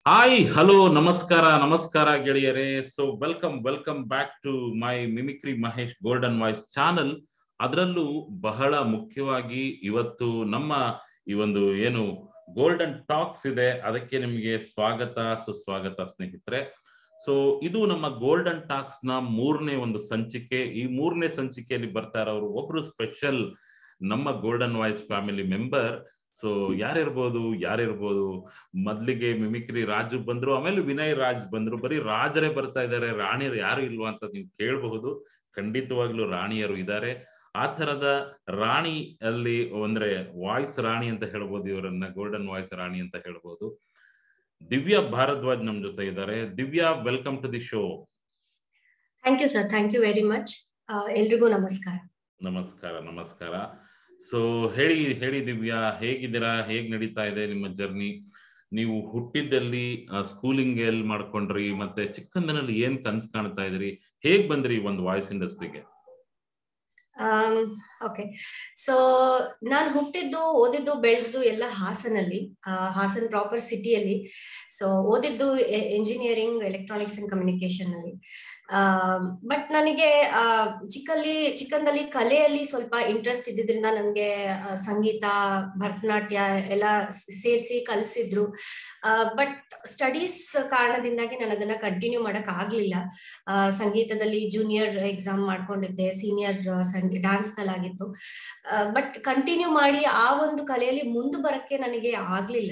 Hi hello ನಮಸ್ಕಾರ ನಮಸ್ಕಾರ ಗೆಳೆಯರೇ so welcome welcome back to my mimicry Mahesh golden voice channel ಅದರಲ್ಲೂ ಬಹಳ ಮುಖ್ಯವಾಗಿ ಇವತ್ತು ನಮ್ಮ ಈ ಒಂದು ಏನು ಗೋಲ್ಡನ್ ಟಾಕ್ಸ್ ಇದೆ ಅದಕ್ಕೆ ನಿಮಗೆ ಸ್ವಾಗತ ಸುಸ್ವಾಗತ ಸ್ನೇಹಿತರೆ ಸೊ ಇದು ನಮ್ಮ ಗೋಲ್ಡನ್ ಟಾಕ್ಸ್ ನ ಮೂರನೇ ಒಂದು ಸಂಚಿಕೆ ಈ ಮೂರನೇ ಸಂಚಿಕೆಯಲ್ಲಿ ಬರ್ತಾ ಇರೋರು ಒಬ್ರು ಸ್ಪೆಷಲ್ ನಮ್ಮ golden voice family member so ಯಾರಿರ್ಬೋದು ಯಾರಿರ್ಬೋದು ಮೊದ್ಲಿಗೆ ಮಿಮಿಕ್ರಿ ರಾಜು ಬಂದ್ರು ಆಮೇಲೆ ವಿನಯ್ ರಾಜ್ ಬಂದ್ರು ಬರೀ ರಾಜರೇ ಬರ್ತಾ ಇದ್ದಾರೆ ರಾಣಿಯರು ಯಾರು ಇಲ್ವಾ ಅಂತ ನೀವು ಕೇಳಬಹುದು ಖಂಡಿತವಾಗ್ಲೂ ರಾಣಿಯರು ಇದ್ದಾರೆ ಆ ತರದ ರಾಣಿ ಅಲ್ಲಿ ಅಂದ್ರೆ ವಾಯ್ಸ್ ರಾಣಿ ಅಂತ ಹೇಳ್ಬೋದು ಇವರನ್ನ ಗೋಲ್ಡನ್ ವಾಯ್ಸ್ ರಾಣಿ ಅಂತ ಹೇಳ್ಬೋದು ದಿವ್ಯಾ ಭಾರದ್ವಾಜ್ ನಮ್ ಜೊತೆ ಇದ್ದಾರೆ Divya welcome to the show thank you sir thank you very much ಎಲ್ರಿಗೂ ನಮಸ್ಕಾರ ನಮಸ್ಕಾರ ನಮಸ್ಕಾರ ಸೊ ಹೇಳಿ ಹೇಳಿ ದಿವ್ಯಾ ಹೇಗಿದ್ದೀರಾ ಹೇಗ್ ನಡೀತಾ ಇದೆ ನಿಮ್ಮ ಜರ್ನಿ ನೀವು ಹುಟ್ಟಿದ್ದಲ್ಲಿ ಸ್ಕೂಲಿಂಗ್ ಎಲ್ಲಿ ಮಾಡ್ಕೊಂಡ್ರಿ ಮತ್ತೆ ಚಿಕ್ಕಂದಿನಲ್ಲಿ ಏನ್ ಕನ್ಸ್ ಕಾಣ್ತಾ ಇದ್ರಿ ಹೇಗ್ ಬಂದ್ರಿ ಒಂದು ವಾಯ್ಸ್ ಇಂಡಸ್ಟ್ರಿಗೆ ಓಕೆ ಸೊ ನಾನು ಹುಟ್ಟಿದ್ದು ಓದಿದ್ದು ಬೆಳೆದಿದ್ದು ಎಲ್ಲ ಹಾಸನಲ್ಲಿ ಹಾಸನ್ ಪ್ರಾಪರ್ ಸಿಟಿಯಲ್ಲಿ ಸೊ ಓದಿದ್ದು ಎಂಜಿನಿಯರಿಂಗ್ ಎಲೆಕ್ಟ್ರಾನಿಕ್ಸ್ ಅಂಡ್ ಕಮ್ಯುನಿಕೇಶನ್ ಅಲ್ಲಿ ಬಟ್ ನನಗೆ ಚಿಕ್ಕಲ್ಲಿ ಚಿಕ್ಕಂದಲ್ಲಿ ಕಲೆಯಲ್ಲಿ ಸ್ವಲ್ಪ ಇಂಟ್ರೆಸ್ಟ್ ಇದ್ದಿದ್ರಿಂದ ನನಗೆ ಸಂಗೀತ ಭರತನಾಟ್ಯ ಎಲ್ಲ ಸೇರಿಸಿ ಕಲಿಸಿದ್ರು ಬಟ್ ಸ್ಟಡೀಸ್ ಕಾರಣದಿಂದಾಗಿ ನಾನು ಅದನ್ನ ಕಂಟಿನ್ಯೂ ಮಾಡಕ್ ಆಗ್ಲಿಲ್ಲ ಸಂಗೀತದಲ್ಲಿ ಜೂನಿಯರ್ ಎಕ್ಸಾಮ್ ಮಾಡ್ಕೊಂಡಿದ್ದೆ ಸೀನಿಯರ್ ಡಾನ್ಸ್ ನಲ್ಲಾಗಿತ್ತು ಬಟ್ ಕಂಟಿನ್ಯೂ ಮಾಡಿ ಆ ಒಂದು ಕಲೆಯಲ್ಲಿ ಮುಂದೆ ಬರಕ್ಕೆ ನನಗೆ ಆಗ್ಲಿಲ್ಲ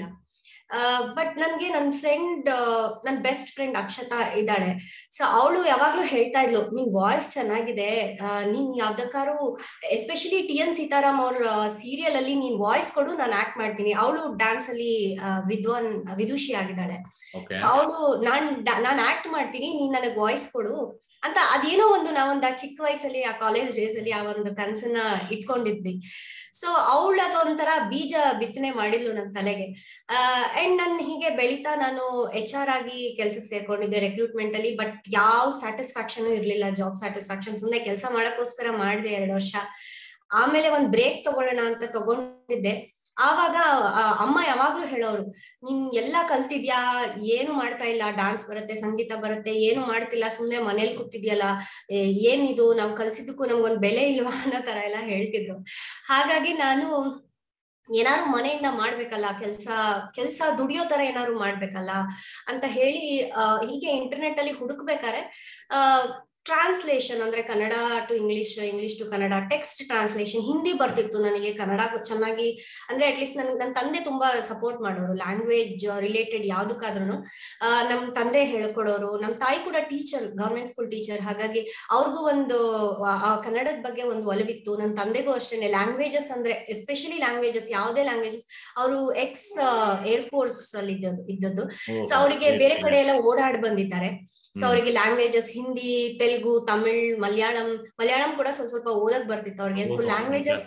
ಬಟ್ ನನ್ಗೆ ನನ್ನ ಫ್ರೆಂಡ್ ನನ್ನ ಬೆಸ್ಟ್ ಫ್ರೆಂಡ್ ಅಕ್ಷತಾ ಇದ್ದಾಳೆ ಸೊ ಅವಳು ಯಾವಾಗ್ಲೂ ಹೇಳ್ತಾ ಇದ್ಲು ನಿನ್ ವಾಯ್ಸ್ ಚೆನ್ನಾಗಿದೆ ನೀನ್ ಯಾವ್ದಕ್ಕಾರು ಎಸ್ಪೆಷಲಿ ಟಿ ಎನ್ ಸೀತಾರಾಮ್ ಅವ್ರ ಸೀರಿಯಲ್ ಅಲ್ಲಿ ನೀನ್ ವಾಯ್ಸ್ ಕೊಡು ನಾನು ಆಕ್ಟ್ ಮಾಡ್ತೀನಿ ಅವಳು ಡ್ಯಾನ್ಸ್ ಅಲ್ಲಿ ವಿದ್ವಾನ್ ವಿದುಷಿ ಆಗಿದ್ದಾಳೆ ಅವಳು ನಾನ್ ನಾನ್ ಆಕ್ಟ್ ಮಾಡ್ತೀನಿ ನೀನ್ ನನಗ್ ವಾಯ್ಸ್ ಕೊಡು ಅಂತ ಅದೇನೋ ಒಂದು ನಾವೊಂದು ಆ ಚಿಕ್ಕ ವಯಸ್ಸಲ್ಲಿ ಆ ಕಾಲೇಜ್ ಡೇಸ್ ಅಲ್ಲಿ ಆ ಒಂದು ಕನ್ಸನ್ನ ಇಟ್ಕೊಂಡಿದ್ವಿ ಸೊ ಅವಳು ಅದೊಂಥರ ಬೀಜ ಬಿತ್ತನೆ ಮಾಡಿದ್ಲು ನನ್ನ ತಲೆಗೆ ಅಂಡ್ ನನ್ ಹೀಗೆ ಬೆಳೀತಾ ನಾನು ಎಚ್ ಆರ್ ಆಗಿ ಕೆಲ್ಸಕ್ಕೆ ಸೇರ್ಕೊಂಡಿದ್ದೆ ರೆಕ್ರೂಟ್ಮೆಂಟ್ ಅಲ್ಲಿ ಬಟ್ ಯಾವ ಸ್ಯಾಟಿಸ್ಫ್ಯಾಕ್ಷನ್ ಇರ್ಲಿಲ್ಲ ಜಾಬ್ ಸ್ಯಾಟಿಸ್ಫ್ಯಾಕ್ಷನ್ ಸುಮ್ಮನೆ ಕೆಲಸ ಮಾಡಕ್ಕೋಸ್ಕರ ಮಾಡಿದೆ ಎರಡು ವರ್ಷ ಆಮೇಲೆ ಒಂದ್ ಬ್ರೇಕ್ ತಗೊಳ್ಳೋಣ ಅಂತ ತಗೊಂಡಿದ್ದೆ ಆವಾಗ ಅಮ್ಮ ಯಾವಾಗ್ಲೂ ಹೇಳೋರು ನೀನ್ ಎಲ್ಲಾ ಕಲ್ತಿದ್ಯಾ ಏನು ಮಾಡ್ತಾ ಇಲ್ಲ ಡಾನ್ಸ್ ಬರುತ್ತೆ ಸಂಗೀತ ಬರುತ್ತೆ ಏನು ಮಾಡ್ತಿಲ್ಲ ಸುಮ್ನೆ ಮನೇಲಿ ಕೂತಿದ್ಯಲ್ಲ ಏನಿದು ನಾವ್ ಕಲ್ಸಿದ್ದಕ್ಕೂ ನಮ್ಗೊಂದ್ ಬೆಲೆ ಇಲ್ವಾ ಅನ್ನೋ ತರ ಎಲ್ಲ ಹೇಳ್ತಿದ್ರು ಹಾಗಾಗಿ ನಾನು ಏನಾದ್ರು ಮನೆಯಿಂದ ಮಾಡ್ಬೇಕಲ್ಲ ಕೆಲ್ಸ ಕೆಲ್ಸ ದುಡಿಯೋ ತರ ಏನಾದ್ರು ಮಾಡ್ಬೇಕಲ್ಲ ಅಂತ ಹೇಳಿ ಹೀಗೆ ಇಂಟರ್ನೆಟ್ ಅಲ್ಲಿ ಹುಡುಕ್ಬೇಕಾರೆ ಟ್ರಾನ್ಸ್ಲೇಷನ್ ಅಂದ್ರೆ Kannada to English English to Kannada text translation Hindi ಬರ್ತಿತ್ತು ನನಗೆ ಕನ್ನಡ ಚೆನ್ನಾಗಿ ಅಂದ್ರೆ ಅಟ್ಲೀಸ್ಟ್ ನನ್ ನನ್ನ ತಂದೆ ತುಂಬಾ ಸಪೋರ್ಟ್ ಮಾಡೋರು ಲ್ಯಾಂಗ್ವೇಜ್ ರಿಲೇಟೆಡ್ ಯಾವ್ದಕ್ಕಾದ್ರೂ ನಮ್ ತಂದೆ ಹೇಳ್ಕೊಡೋರು ನಮ್ ತಾಯಿ ಕೂಡ ಟೀಚರ್ ಗವರ್ಮೆಂಟ್ ಸ್ಕೂಲ್ ಟೀಚರ್ ಹಾಗಾಗಿ ಅವ್ರಿಗೂ ಒಂದು ಕನ್ನಡದ ಬಗ್ಗೆ ಒಂದು ಒಲವಿತ್ತು ನನ್ನ ತಂದೆಗೂ ಅಷ್ಟೇನೆ ಲ್ಯಾಂಗ್ವೇಜಸ್ ಅಂದ್ರೆ ಎಸ್ಪೆಷಲಿ ಲ್ಯಾಂಗ್ವೇಜಸ್ ಯಾವುದೇ ಲ್ಯಾಂಗ್ವೇಜಸ್ ಅವರು ಎಕ್ಸ್ ಏರ್ ಫೋರ್ಸ್ ಅಲ್ಲಿ ಇದ್ದದ್ದು ಇದ್ದದ್ದು ಸೊ ಅವರಿಗೆ ಬೇರೆ ಕಡೆ ಎಲ್ಲ ಓಡಾಡ್ ಬಂದಿದ್ದಾರೆ ಸೊ ಅವರಿಗೆ ಲ್ಯಾಂಗ್ವೇಜಸ್ ಹಿಂದಿ ತೆಲುಗು ತಮಿಳ್ ಮಲಯಾಳಂ ಮಲಯಾಳಂ ಕೂಡ ಸ್ವಲ್ಪ ಸ್ವಲ್ಪ ಓದಕ್ ಬರ್ತಿತ್ತು ಅವ್ರಿಗೆ ಸೊ ಲ್ಯಾಂಗ್ವೇಜಸ್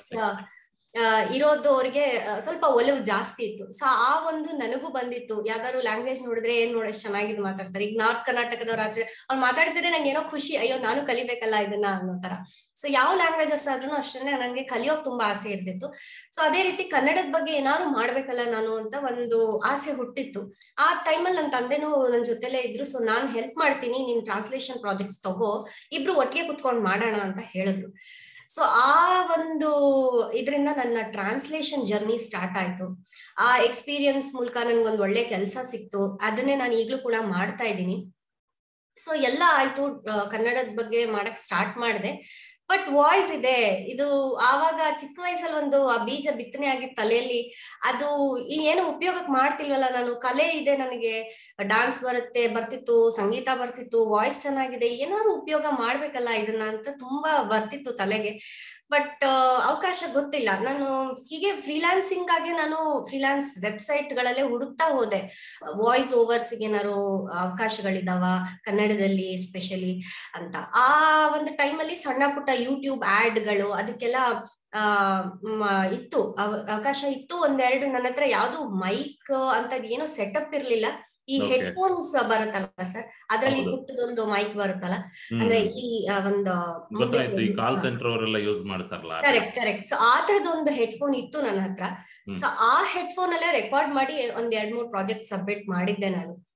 ಇರೋದು ಅವ್ರಿಗೆ ಸ್ವಲ್ಪ ಒಲವು ಜಾಸ್ತಿ ಇತ್ತು ಸೊ ಆ ಒಂದು ನನಗೂ ಬಂದಿತ್ತು ಯಾವ್ದಾದ್ರು ಲ್ಯಾಂಗ್ವೇಜ್ ನೋಡಿದ್ರೆ ಏನ್ ನೋಡ ಚೆನ್ನಾಗಿದ್ ಮಾತಾಡ್ತಾರೆ ಈಗ ನಾರ್ತ್ ಕರ್ನಾಟಕದವ್ರ ಆದ್ರೆ ಅವ್ರು ಮಾತಾಡ್ತಿದ್ರೆ ನಂಗೆ ಏನೋ ಖುಷಿ ಅಯ್ಯೋ ನಾನು ಕಲಿಬೇಕಲ್ಲ ಇದನ್ನ ಅನ್ನೋ ತರ ಸೊ ಯಾವ ಲ್ಯಾಂಗ್ವೇಜಸ್ ಆದ್ರೂ ಅಷ್ಟೇ ನಂಗೆ ಕಲಿಯೋಕ್ ತುಂಬಾ ಆಸೆ ಇರ್ತಿತ್ತು ಸೊ ಅದೇ ರೀತಿ ಕನ್ನಡದ ಬಗ್ಗೆ ಏನಾದ್ರು ಮಾಡ್ಬೇಕಲ್ಲ ನಾನು ಅಂತ ಒಂದು ಆಸೆ ಹುಟ್ಟಿತ್ತು ಆ ಟೈಮಲ್ಲಿ ನನ್ನ ತಂದೆನೂ ನನ್ನ ಜೊತೆಲೇ ಇದ್ರು ಸೊ ನಾನ್ ಹೆಲ್ಪ್ ಮಾಡ್ತೀನಿ ನೀನ್ ಟ್ರಾನ್ಸ್ಲೇಷನ್ ಪ್ರಾಜೆಕ್ಟ್ಸ್ ತಗೋ ಇಬ್ರು ಒಟ್ಟಿಗೆ ಕುತ್ಕೊಂಡು ಮಾಡೋಣ ಅಂತ ಹೇಳಿದ್ರು ಸೊ ಆ ಒಂದು ಇದರಿಂದ ನನ್ನ ಟ್ರಾನ್ಸ್ಲೇಷನ್ ಜರ್ನಿ ಸ್ಟಾರ್ಟ್ ಆಯ್ತು ಆ ಎಕ್ಸ್ಪೀರಿಯನ್ಸ್ ಮೂಲಕ ನನ್ಗೊಂದು ಒಳ್ಳೆ ಕೆಲಸ ಸಿಕ್ತು ಅದನ್ನೇ ನಾನು ಈಗ್ಲೂ ಕೂಡ ಮಾಡ್ತಾ ಇದ್ದೀನಿ ಸೊ ಎಲ್ಲ ಆಯ್ತು ಕನ್ನಡದ ಬಗ್ಗೆ ಮಾಡಕ್ ಸ್ಟಾರ್ಟ್ ಮಾಡಿದೆ ಬಟ್ ವಾಯ್ಸ್ ಇದೆ ಇದು ಆವಾಗ ಚಿಕ್ಕ ವಯಸ್ಸಲ್ಲಿ ಒಂದು ಆ ಬೀಜ ಬಿತ್ತನೆ ಆಗಿದ್ದ ತಲೆಯಲ್ಲಿ ಅದು ಏನು ಉಪಯೋಗಕ್ಕೆ ಮಾಡ್ತಿಲ್ವಲ್ಲ ನಾನು ಕಲೆ ಇದೆ ನನಗೆ ಡಾನ್ಸ್ ಬರುತ್ತೆ ಬರ್ತಿತ್ತು ಸಂಗೀತ ಬರ್ತಿತ್ತು ವಾಯ್ಸ್ ಚೆನ್ನಾಗಿದೆ ಏನಾದ್ರು ಉಪಯೋಗ ಮಾಡ್ಬೇಕಲ್ಲ ಇದನ್ನ ಅಂತ ತುಂಬಾ ಬರ್ತಿತ್ತು ತಲೆಗೆ ಬಟ್ ಅವಕಾಶ ಗೊತ್ತಿಲ್ಲ ನಾನು ಹೀಗೆ ಫ್ರೀಲಾನ್ಸಿಂಗ್ ಆಗಿ ನಾನು ಫ್ರೀಲಾನ್ಸ್ ವೆಬ್ಸೈಟ್ ಗಳಲ್ಲೇ ಹುಡುಕ್ತಾ ಹೋದೆ ವಾಯ್ಸ್ ಓವರ್ಸ್ ಏನಾರು ಅವಕಾಶಗಳಿದಾವ ಕನ್ನಡದಲ್ಲಿ ಸ್ಪೆಷಲಿ ಅಂತ ಆ ಒಂದು ಟೈಮಲ್ಲಿ ಸಣ್ಣ ಪುಟ್ಟ ಯೂಟ್ಯೂಬ್ ಆಡ್ಗಳು ಅದಕ್ಕೆಲ್ಲ ಆ ಇತ್ತು ಅವಕಾಶ ಇತ್ತು ಒಂದೆರಡು ನನ್ನ ಹತ್ರ ಯಾವ್ದು ಮೈಕ್ ಅಂತ ಏನೋ ಸೆಟಪ್ ಇರ್ಲಿಲ್ಲ ಈ ಹೆಡ್ಫೋನ್ಸ್ ಬರುತ್ತಲ್ಲ ಸರ್ ಅದ್ರಲ್ಲಿ ಪುಟ್ಟದೊಂದು ಮೈಕ್ ಬರುತ್ತಲ್ಲ ಅಂದ್ರೆ ಈ ಒಂದು ಕಾಲ್ ಸೆಂಟರ್ ಅವರೆಲ್ಲ ಯೂಸ್ ಮಾಡ್ತಾರಲ್ಲ ಕರೆಕ್ಟ್ ಕರೆಕ್ಟ್ ಸೊ ಆ ತರದೊಂದು ಹೆಡ್ಫೋನ್ ಇತ್ತು ನನ್ನ ಹತ್ರ ಸೊ ಆ ಹೆಡ್ಫೋನ್ ಅಲ್ಲೇ ರೆಕಾರ್ಡ್ ಮಾಡಿ ಒಂದ್ ಎರಡ್ ಮೂರ್ ಪ್ರಾಜೆಕ್ಟ್ ಸಬ್ಮಿಟ್ ಮಾಡಿದ್ದೆ ನಾನು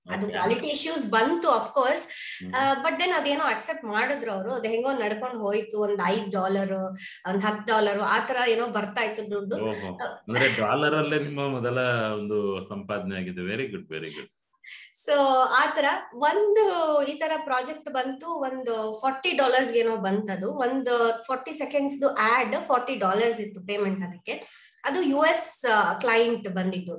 ಅದು Okay. ಕ್ವಾಲಿಟಿ ಇಶ್ಯೂಸ್ ಬಂತು ಅಫ್ಕೋರ್ಸ್ ಹ್ಮ್. ಬಟ್ ದೆನ್ ಅದೇನೋ ಅಕ್ಸೆಪ್ಟ್ ಮಾಡಿದ್ರು ಅವರು ಅದ್ ಹೆಂಗೋ ನಡ್ಕೊಂಡು ಹೋಯ್ತು ಒಂದ್ ಐದ್ ಡಾಲರ್ ಒಂದ್ ಹತ್ ಡಾಲರ್ ಆತರ ಏನೋ ಬರ್ತಾ ಇತ್ತು ದುಡ್ಡು ಓಹೋ ಅಂದ್ರೆ ಡಾಲರ್ ಅಲ್ಲೇ ನಿಮ್ಮ ಮೊದಲ ಒಂದು ಸಂಪಾದನೆ ಆಗಿದೆ very good very good so ಆತರ ಒಂದು ಈ ತರ ಪ್ರಾಜೆಕ್ಟ್ ಬಂತು ಒಂದು ಫಾರ್ಟಿ ಡಾಲರ್ಸ್ ಏನೋ ಬಂತದು ಒಂದು forty seconds ad forty dollars ಇತ್ತು ಪೇಮೆಂಟ್ ಅದಕ್ಕೆ ಅದು ಯು ಎಸ್ ಕ್ಲೈಂಟ್ ಬಂದಿದ್ದು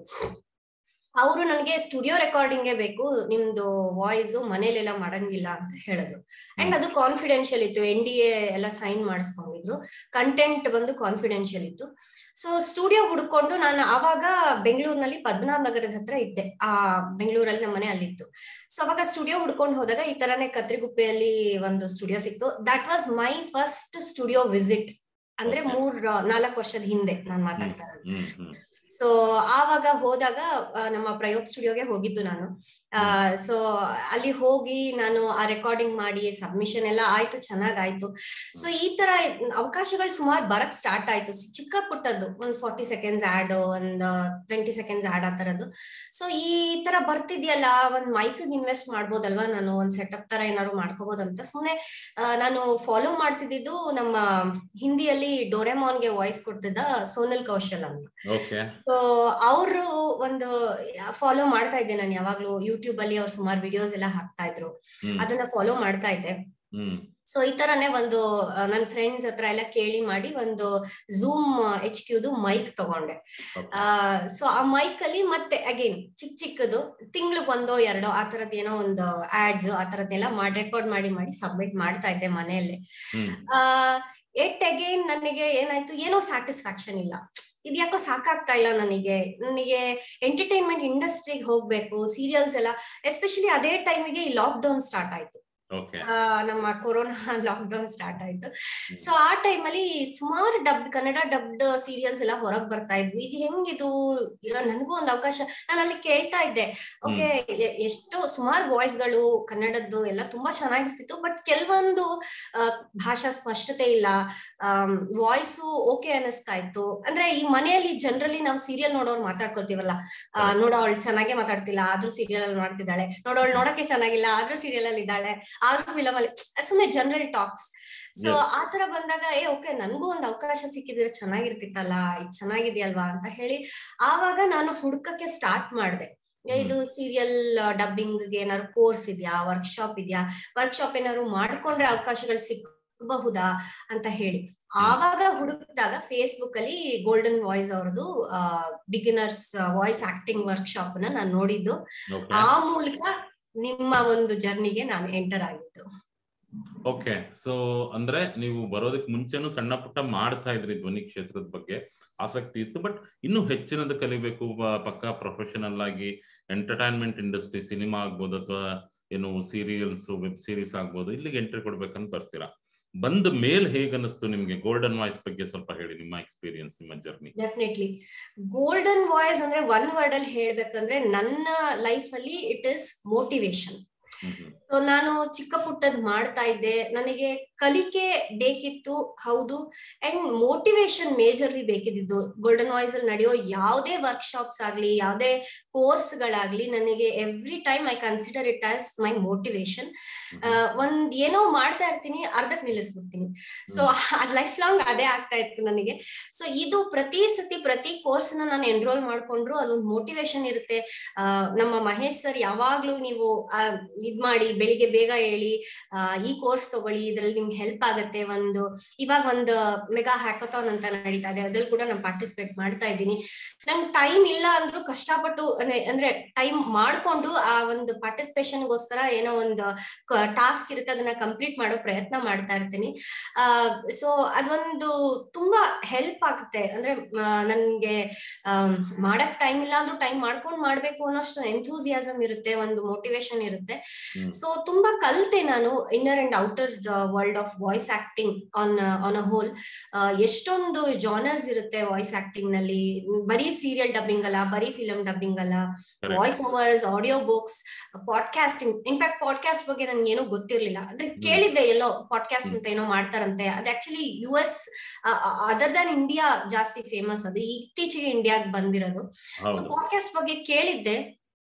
ಅವರು ನನಗೆ ಸ್ಟುಡಿಯೋ ರೆಕಾರ್ಡಿಂಗೇ ಬೇಕು ನಿಮ್ದು ವಾಯ್ಸ್ ಮನೇಲೆಲ್ಲ ಮಾಡಂಗಿಲ್ಲ ಅಂತ ಹೇಳಿದ್ರು ಅಂಡ್ ಅದು ಕಾನ್ಫಿಡೆನ್ಶಿಯಲ್ ಇತ್ತು ಎನ್ ಡಿ ಎ ಎಲ್ಲ ಸೈನ್ ಮಾಡಿಸ್ಕೊಂಡಿದ್ರು ಕಂಟೆಂಟ್ ಬಂದು ಕಾನ್ಫಿಡೆನ್ಶಿಯಲ್ ಇತ್ತು ಸೊ ಸ್ಟುಡಿಯೋ ಹುಡ್ಕೊಂಡು ನಾನು ಆವಾಗ ಬೆಂಗಳೂರಿನಲ್ಲಿ ಪದ್ಮನಾಭ ನಗರದ ಹತ್ರ ಇದ್ದೆ ಆ ಬೆಂಗಳೂರಲ್ಲಿ ನಮ್ಮ ಮನೆ ಅಲ್ಲಿತ್ತು ಸೊ ಅವಾಗ ಸ್ಟುಡಿಯೋ ಹುಡ್ಕೊಂಡು ಹೋದಾಗ ಈ ತರನೇ ಕತ್ರಿಗುಪ್ಪೆಯಲ್ಲಿ ಒಂದು ಸ್ಟುಡಿಯೋ ಸಿಕ್ತು that was my first studio visit ಅಂದ್ರೆ Okay. ಮೂರ್ ನಾಲ್ಕು ವರ್ಷದ ಹಿಂದೆ ನಾನು ಮಾತಾಡ್ತಾ ಇರೋದು ಹ್ಮ್ ಹ್ಮ್ ಸೊ ಆವಾಗ ಹೋದಾಗ ಆ, ನಮ್ಮ ಪ್ರಯೋಗ್ ಸ್ಟುಡಿಯೋಗೆ ಹೋಗಿದ್ದು ನಾನು ಸೊ ಅಲ್ಲಿ ಹೋಗಿ ನಾನು ಆ ರೆಕಾರ್ಡಿಂಗ್ ಮಾಡಿ ಸಬ್ಮಿಷನ್ ಎಲ್ಲ ಆಯ್ತು ಚೆನ್ನಾಗಾಯ್ತು ಸೊ ಈ ತರ ಅವಕಾಶಗಳು ಸುಮಾರು ಬರಕ್ ಸ್ಟಾರ್ಟ್ ಆಯ್ತು ಸಿ- ಚಿಕ್ಕ ಪುಟ್ಟದ್ದು ಒಂದ್ ಫಾರ್ಟಿ ಸೆಕೆಂಡ್ಸ್ ಆಡ್ ಒಂದ್ ಟ್ವೆಂಟಿ ಸೆಕೆಂಡ್ಸ್ ಆಡ್ ಆ ತರದ್ದು ಸೊ ಈ ತರ ಬರ್ತಿದ್ಯಲ್ಲ ಒಂದ್ ಮೈಕ್ ಇನ್ವೆಸ್ಟ್ ಮಾಡ್ಬೋದಲ್ವಾ ನಾನು ಒಂದ್ ಸೆಟಪ್ ತರ ಏನಾದ್ರು ಮಾಡ್ಕೋಬಹುದಂತ ಸುಮ್ನೆ ಆ, ನಾನು ಫಾಲೋ ಮಾಡ್ತಿದ್ದು ನಮ್ಮ ಹಿಂದಿಯಲ್ಲಿ ಡೋರೆಮಾನ್ಗೆ ವಾಯ್ಸ್ ಕೊಡ್ತಿದ್ದ ಸೋನಲ್ ಕೌಶಲ್ ಅಂತ ಓಕೆ ಸೊ ಅವರು ಒಂದು ಫಾಲೋ ಮಾಡ್ತಾ ಇದ್ದೆ ನಾನು ಯಾವಾಗ್ಲೂ ಯೂಟ್ಯೂಬ್ ಅಲ್ಲಿ ಅವ್ರು ಸುಮಾರು ವಿಡಿಯೋಸ್ ಎಲ್ಲ ಹಾಕ್ತಾ ಇದ್ರು ಹ್ಮ್ ಅದನ್ನ ಫಾಲೋ ಮಾಡ್ತಾ ಇದ್ದೆ ಹ್ಮ್ ಸೊ ಈ ತರನೇ ಒಂದು ನನ್ನ ಫ್ರೆಂಡ್ಸ್ ಹತ್ರ ಎಲ್ಲ ಕೇಳಿ ಮಾಡಿ ಒಂದು ಝೂಮ್ ಎಚ್ ಕ್ಯೂದು ಮೈಕ್ ತಗೊಂಡೆ Okay. ಸೊ ಆ ಮೈಕ್ ಅಲ್ಲಿ ಮತ್ತೆ ಅಗೇನ್ ಚಿಕ್ಕ ಚಿಕ್ಕದು ತಿಂಗ್ಳಿಗೆ ಒಂದೋ ಎರಡೋ ಆ ತರದ್ ಏನೋ ಒಂದು ಆಡ್ಸ್ ಆ ತರದ್ನೆಲ್ಲ ಮಾಡಿ ರೆಕಾರ್ಡ್ ಮಾಡಿ ಮಾಡಿ ಸಬ್ಮಿಟ್ ಮಾಡ್ತಾ ಇದ್ದೆ ಮನೆಯಲ್ಲೇ ಹ್ಮ್ ಎಟ್ ಅಗೇನ್ ನನಗೆ ಏನಾಯ್ತು ಏನೋ ಸ್ಯಾಟಿಸ್ಫ್ಯಾಕ್ಷನ್ ಇಲ್ಲ ಇದ್ಯಾಕೋ ಸಾಕಾಗ್ತಾ ಇಲ್ಲ ನನಗೆ ನನಗೆ ಎಂಟರ್ಟೈನ್ಮೆಂಟ್ ಇಂಡಸ್ಟ್ರಿಗೆ ಹೋಗ್ಬೇಕು ಸೀರಿಯಲ್ಸ್ ಎಲ್ಲ ಎಸ್ಪೆಷಲಿ ಅದೇ ಟೈಮಿಗೆ ಈ ಲಾಕ್ ಡೌನ್ ಸ್ಟಾರ್ಟ್ ಆಯ್ತು ಓಕೆ ಆ, ನಮ್ಮ ಕೊರೋನಾ ಲಾಕ್ ಡೌನ್ ಸ್ಟಾರ್ಟ್ ಆಯ್ತು ಸೊ ಆ ಟೈಮಲ್ಲಿ ಸುಮಾರು ಡಬ್ ಕನ್ನಡ ಡಬ್ಡ್ ಸೀರಿಯಲ್ಸ್ ಎಲ್ಲ ಹೊರಗ್ ಬರ್ತಾ ಇದ್ವು ಇದು ಹೆಂಗಿದು ಈಗ ನನಗೂ ಒಂದು ಅವಕಾಶ ನಾನು ಅಲ್ಲಿ ಕೇಳ್ತಾ ಇದ್ದೆ ಓಕೆ ಎಷ್ಟು ಸುಮಾರು ವಾಯ್ಸ್ಗಳು ಕನ್ನಡದ್ದು ಎಲ್ಲ ತುಂಬಾ ಚೆನ್ನಾಗಿರ್ತಿತ್ತು ಬಟ್ ಕೆಲವೊಂದು ಆ, ಭಾಷಾ ಸ್ಪಷ್ಟತೆ ಇಲ್ಲ ವಾಯ್ಸು ಓಕೆ ಅನಿಸ್ತಾ ಇತ್ತು ಅಂದ್ರೆ ಈ ಮನೆಯಲ್ಲಿ ಜನರಲಿ ನಾವು ಸೀರಿಯಲ್ ನೋಡೋರು ಮಾತಾಡ್ಕೊಳ್ತೀವಲ್ಲ ಆ, ನೋಡೋ ಅವಳು ಚೆನ್ನಾಗೇ ಮಾತಾಡ್ತಿಲ್ಲ ಆದ್ರೂ ಸೀರಿಯಲ್ ಅಲ್ಲಿ ಮಾಡ್ತಿದ್ದಾಳೆ ನೋಡೋಳು ನೋಡಕ್ಕೆ ಚೆನ್ನಾಗಿಲ್ಲ ಆದ್ರೂ ಸೀರಿಯಲ್ ಅಲ್ಲಿ ಇದ್ದಾಳೆ ಆದ್ರೂ ಫಿಲಮ್ ಅಲ್ಲಿ ಸುಮ್ಮನೆ ಜನರಲ್ ಟಾಕ್ಸ್ ಸೊ Yes. ಆತರ ಬಂದಾಗ ಏ ಓಕೆ ನನ್ಗೂ ಒಂದು ಅವಕಾಶ ಸಿಕ್ಕಿದ್ರೆ ಚೆನ್ನಾಗಿರ್ತಿತ್ತಲ್ಲ ಇದು ಚೆನ್ನಾಗಿದೆಯಲ್ವಾ ಅಂತ ಹೇಳಿ ಆವಾಗ ನಾನು ಹುಡ್ಕಕ್ಕೆ ಸ್ಟಾರ್ಟ್ ಮಾಡಿದೆ ಇದು ಸೀರಿಯಲ್ ಡಬ್ಬಿಂಗ್ ಏನಾದ್ರು ಕೋರ್ಸ್ ಇದೆಯಾ ವರ್ಕ್ಶಾಪ್ ಇದೆಯಾ ವರ್ಕ್ಶಾಪ್ ಏನಾದ್ರು ಮಾಡ್ಕೊಂಡ್ರೆ ಅವಕಾಶಗಳು ಸಿಗಬಹುದಾ ಅಂತ ಹೇಳಿ ಆವಾಗ ಹುಡುಕಿದಾಗ ಫೇಸ್ಬುಕ್ ಅಲ್ಲಿ ಗೋಲ್ಡನ್ ವಾಯ್ಸ್ ಅವ್ರದ್ದು ಬಿಗಿನರ್ಸ್ ವಾಯ್ಸ್ ಆಕ್ಟಿಂಗ್ ವರ್ಕ್ಶಾಪ್ ನ ನಾನು ನೋಡಿದ್ದು ಓಕೆ ಆ ಮೂಲಕ ನಿಮ್ಮ ಒಂದು ಜರ್ನಿಗೆ ನಾನು ಎಂಟರ್ ಆಗಿದ್ದು ಓಕೆ ಸೊ ಅಂದ್ರೆ ನೀವು ಬರೋದಕ್ಕೆ ಮುಂಚೆನೂ ಸಣ್ಣ ಪುಟ್ಟ ಮಾಡ್ತಾ ಇದ್ರಿ ಧ್ವನಿ ಕ್ಷೇತ್ರದ ಬಗ್ಗೆ ಆಸಕ್ತಿ ಇತ್ತು ಬಟ್ ಇನ್ನೂ ಹೆಚ್ಚಿನದು ಕಲಿಬೇಕು ಬ- ಪಕ್ಕಾ ಪ್ರೊಫೆಷನಲ್ ಆಗಿ ಎಂಟರ್ಟೈನ್ಮೆಂಟ್ ಇಂಡಸ್ಟ್ರಿ ಸಿನಿಮಾ ಆಗ್ಬೋದು ಅಥವಾ ಏನು ಸೀರಿಯಲ್ಸ್ ವೆಬ್ ಸೀರೀಸ್ ಆಗ್ಬೋದು ಇಲ್ಲಿಗೆ ಎಂಟ್ರಿ ಕೊಡ್ಬೇಕಂತ ಬರ್ತೀರಾ ಬಂದ ಮೇಲ್ ಹೇಗ್ ಅನ್ನಿಸ್ತು ನಿಮ್ಗೆ ಗೋಲ್ಡನ್ ವಾಯ್ಸ್ ಬಗ್ಗೆ ಸ್ವಲ್ಪ ಹೇಳಿ ನಿಮ್ಮ ಎಕ್ಸ್ಪೀರಿಯನ್ಸ್ ನಿಮ್ಮ ಜರ್ನಿ ಡೆಫಿನೆಟ್ಲಿ ಗೋಲ್ಡನ್ ವಾಯ್ಸ್ ಅಂದ್ರೆ ಒನ್ ವರ್ಡ್ ಅಲ್ಲಿ ಹೇಳ್ಬೇಕಂದ್ರೆ ನನ್ನ ಲೈಫ್ ಅಲ್ಲಿ ಇಟ್ ಇಸ್ ಮೋಟಿವೇಶನ್ ಸೊ ನಾನು ಚಿಕ್ಕ ಪುಟ್ಟದ್ ಮಾಡ್ತಾ ಇದ್ದೆ ನನಗೆ ಕಲಿಕೆ ಬೇಕಿತ್ತು ಹೌದು ಅಂಡ್ ಮೋಟಿವೇಶನ್ ಮೇಜರ್ಲಿ ಬೇಕಿದ್ದು ಗೋಲ್ಡನ್ ವಾಯ್ಸ್ ಅಲ್ಲಿ ನಡೆಯೋ ಯಾವುದೇ ವರ್ಕ್ಶಾಪ್ಸ್ ಆಗ್ಲಿ ಯಾವುದೇ ಕೋರ್ಸ್ ಗಳಾಗ್ಲಿ ನನಗೆ every time I consider it as my motivation ಒಂದ್ ಏನೋ ಮಾಡ್ತಾ ಇರ್ತೀನಿ ಅರ್ಧಕ್ ನಿಲ್ಲಿಸ್ಬಿಡ್ತೀನಿ ಸೊ ಅದ್ ಲೈಫ್ ಲಾಂಗ್ ಅದೇ ಆಗ್ತಾ ಇತ್ತು ನನಗೆ ಸೊ ಇದು ಪ್ರತಿ ಸತಿ ಪ್ರತಿ ಕೋರ್ಸ್ ನಾನು ಎನ್ರೋಲ್ ಮಾಡ್ಕೊಂಡ್ರು ಅದೊಂದು ಮೋಟಿವೇಶನ್ ಇರುತ್ತೆ ಆ, ನಮ್ಮ ಮಹೇಶ್ ಸರ್ ಯಾವಾಗ್ಲೂ ನೀವು ಆ, ಇದ್ ಮಾಡಿ ಬೆಳಿಗ್ಗೆ ಬೇಗ ಹೇಳಿ ಈ ಕೋರ್ಸ್ ತಗೊಳ್ಳಿ ಇದ್ರಲ್ಲಿ ನಿಮ್ಗೆ ಹೆಲ್ಪ್ ಆಗುತ್ತೆ ಒಂದು ಇವಾಗ ಒಂದು ಮೆಗಾ ಹ್ಯಾಕಥಾನ್ ಅಂತ ನಡೀತಾ ಇದೆ ಅದ್ರಲ್ಲಿ ಕೂಡ ನಾನು ಪಾರ್ಟಿಸಿಪೇಟ್ ಮಾಡ್ತಾ ಇದ್ದೀನಿ ನಂಗೆ ಟೈಮ್ ಇಲ್ಲ ಅಂದ್ರೂ ಕಷ್ಟಪಟ್ಟು ಅಂದ್ರೆ- ಅಂದ್ರೆ ಟೈಮ್ ಮಾಡ್ಕೊಂಡು ಆ ಒಂದು ಪಾರ್ಟಿಸಿಪೇಷನ್ ಗೋಸ್ಕರ ಏನೋ ಒಂದು ಟಾಸ್ಕ್ ಇರುತ್ತೆ ಅದನ್ನ ಕಂಪ್ಲೀಟ್ ಮಾಡೋ ಪ್ರಯತ್ನ ಮಾಡ್ತಾ ಇರ್ತೀನಿ ಆ ಸೊ ಅದೊಂದು ತುಂಬಾ ಹೆಲ್ಪ್ ಆಗುತ್ತೆ ಅಂದ್ರೆ ಆ, ನನ್ಗೆ ಆಮ್, ಮಾಡಕ್ ಟೈಮ್ ಇಲ್ಲ ಅಂದ್ರೂ ಟೈಮ್ ಮಾಡ್ಕೊಂಡ್ ಮಾಡ್ಬೇಕು ಅನ್ನೋಷ್ಟು ಎಂಥೂಸಿಯಾಸಮ್ ಇರುತ್ತೆ ಒಂದು ಮೋಟಿವೇಶನ್ ಇರುತ್ತೆ ಹ್ಮ್. ಸೊ ತುಂಬಾ ಕಲ್ತೆ ನಾನು inner and outer world of voice acting on on a whole ಎಷ್ಟೊಂದು ಜಾನರ್ಸ್ ಇರುತ್ತೆ ವಾಯ್ಸ್ ಆಕ್ಟಿಂಗ್ ನಲ್ಲಿ ಬರೀ ಸೀರಿಯಲ್ ಡಬ್ಬಿಂಗ್ ಅಲ್ಲ ಬರೀ ಫಿಲಂ ಡಬ್ಬಿಂಗ್ ಅಲ್ಲ Correct. Voice overs audio books podcasting in fact podcast ಬಗ್ಗೆ ನನ್ಗೆ ಏನೋ ಗೊತ್ತಿರ್ಲಿಲ್ಲ ಅಂದ್ರೆ ಕೇಳಿದ್ದೆ ಎಲ್ಲೋ ಪಾಡ್ಕಾಸ್ಟ್ ಅಂತ ಏನೋ ಮಾಡ್ತಾರಂತೆ ಅದು actually U S other than India ಜಾಸ್ತಿ ಫೇಮಸ್ ಅದು ಇತ್ತೀಚೆಗೆ ಇಂಡಿಯಾಗ್ ಬಂದಿರೋದು ಸೊ ಹೌದು ಪಾಡ್ಕಾಸ್ಟ್ ಬಗ್ಗೆ ಕೇಳಿದ್ದೆ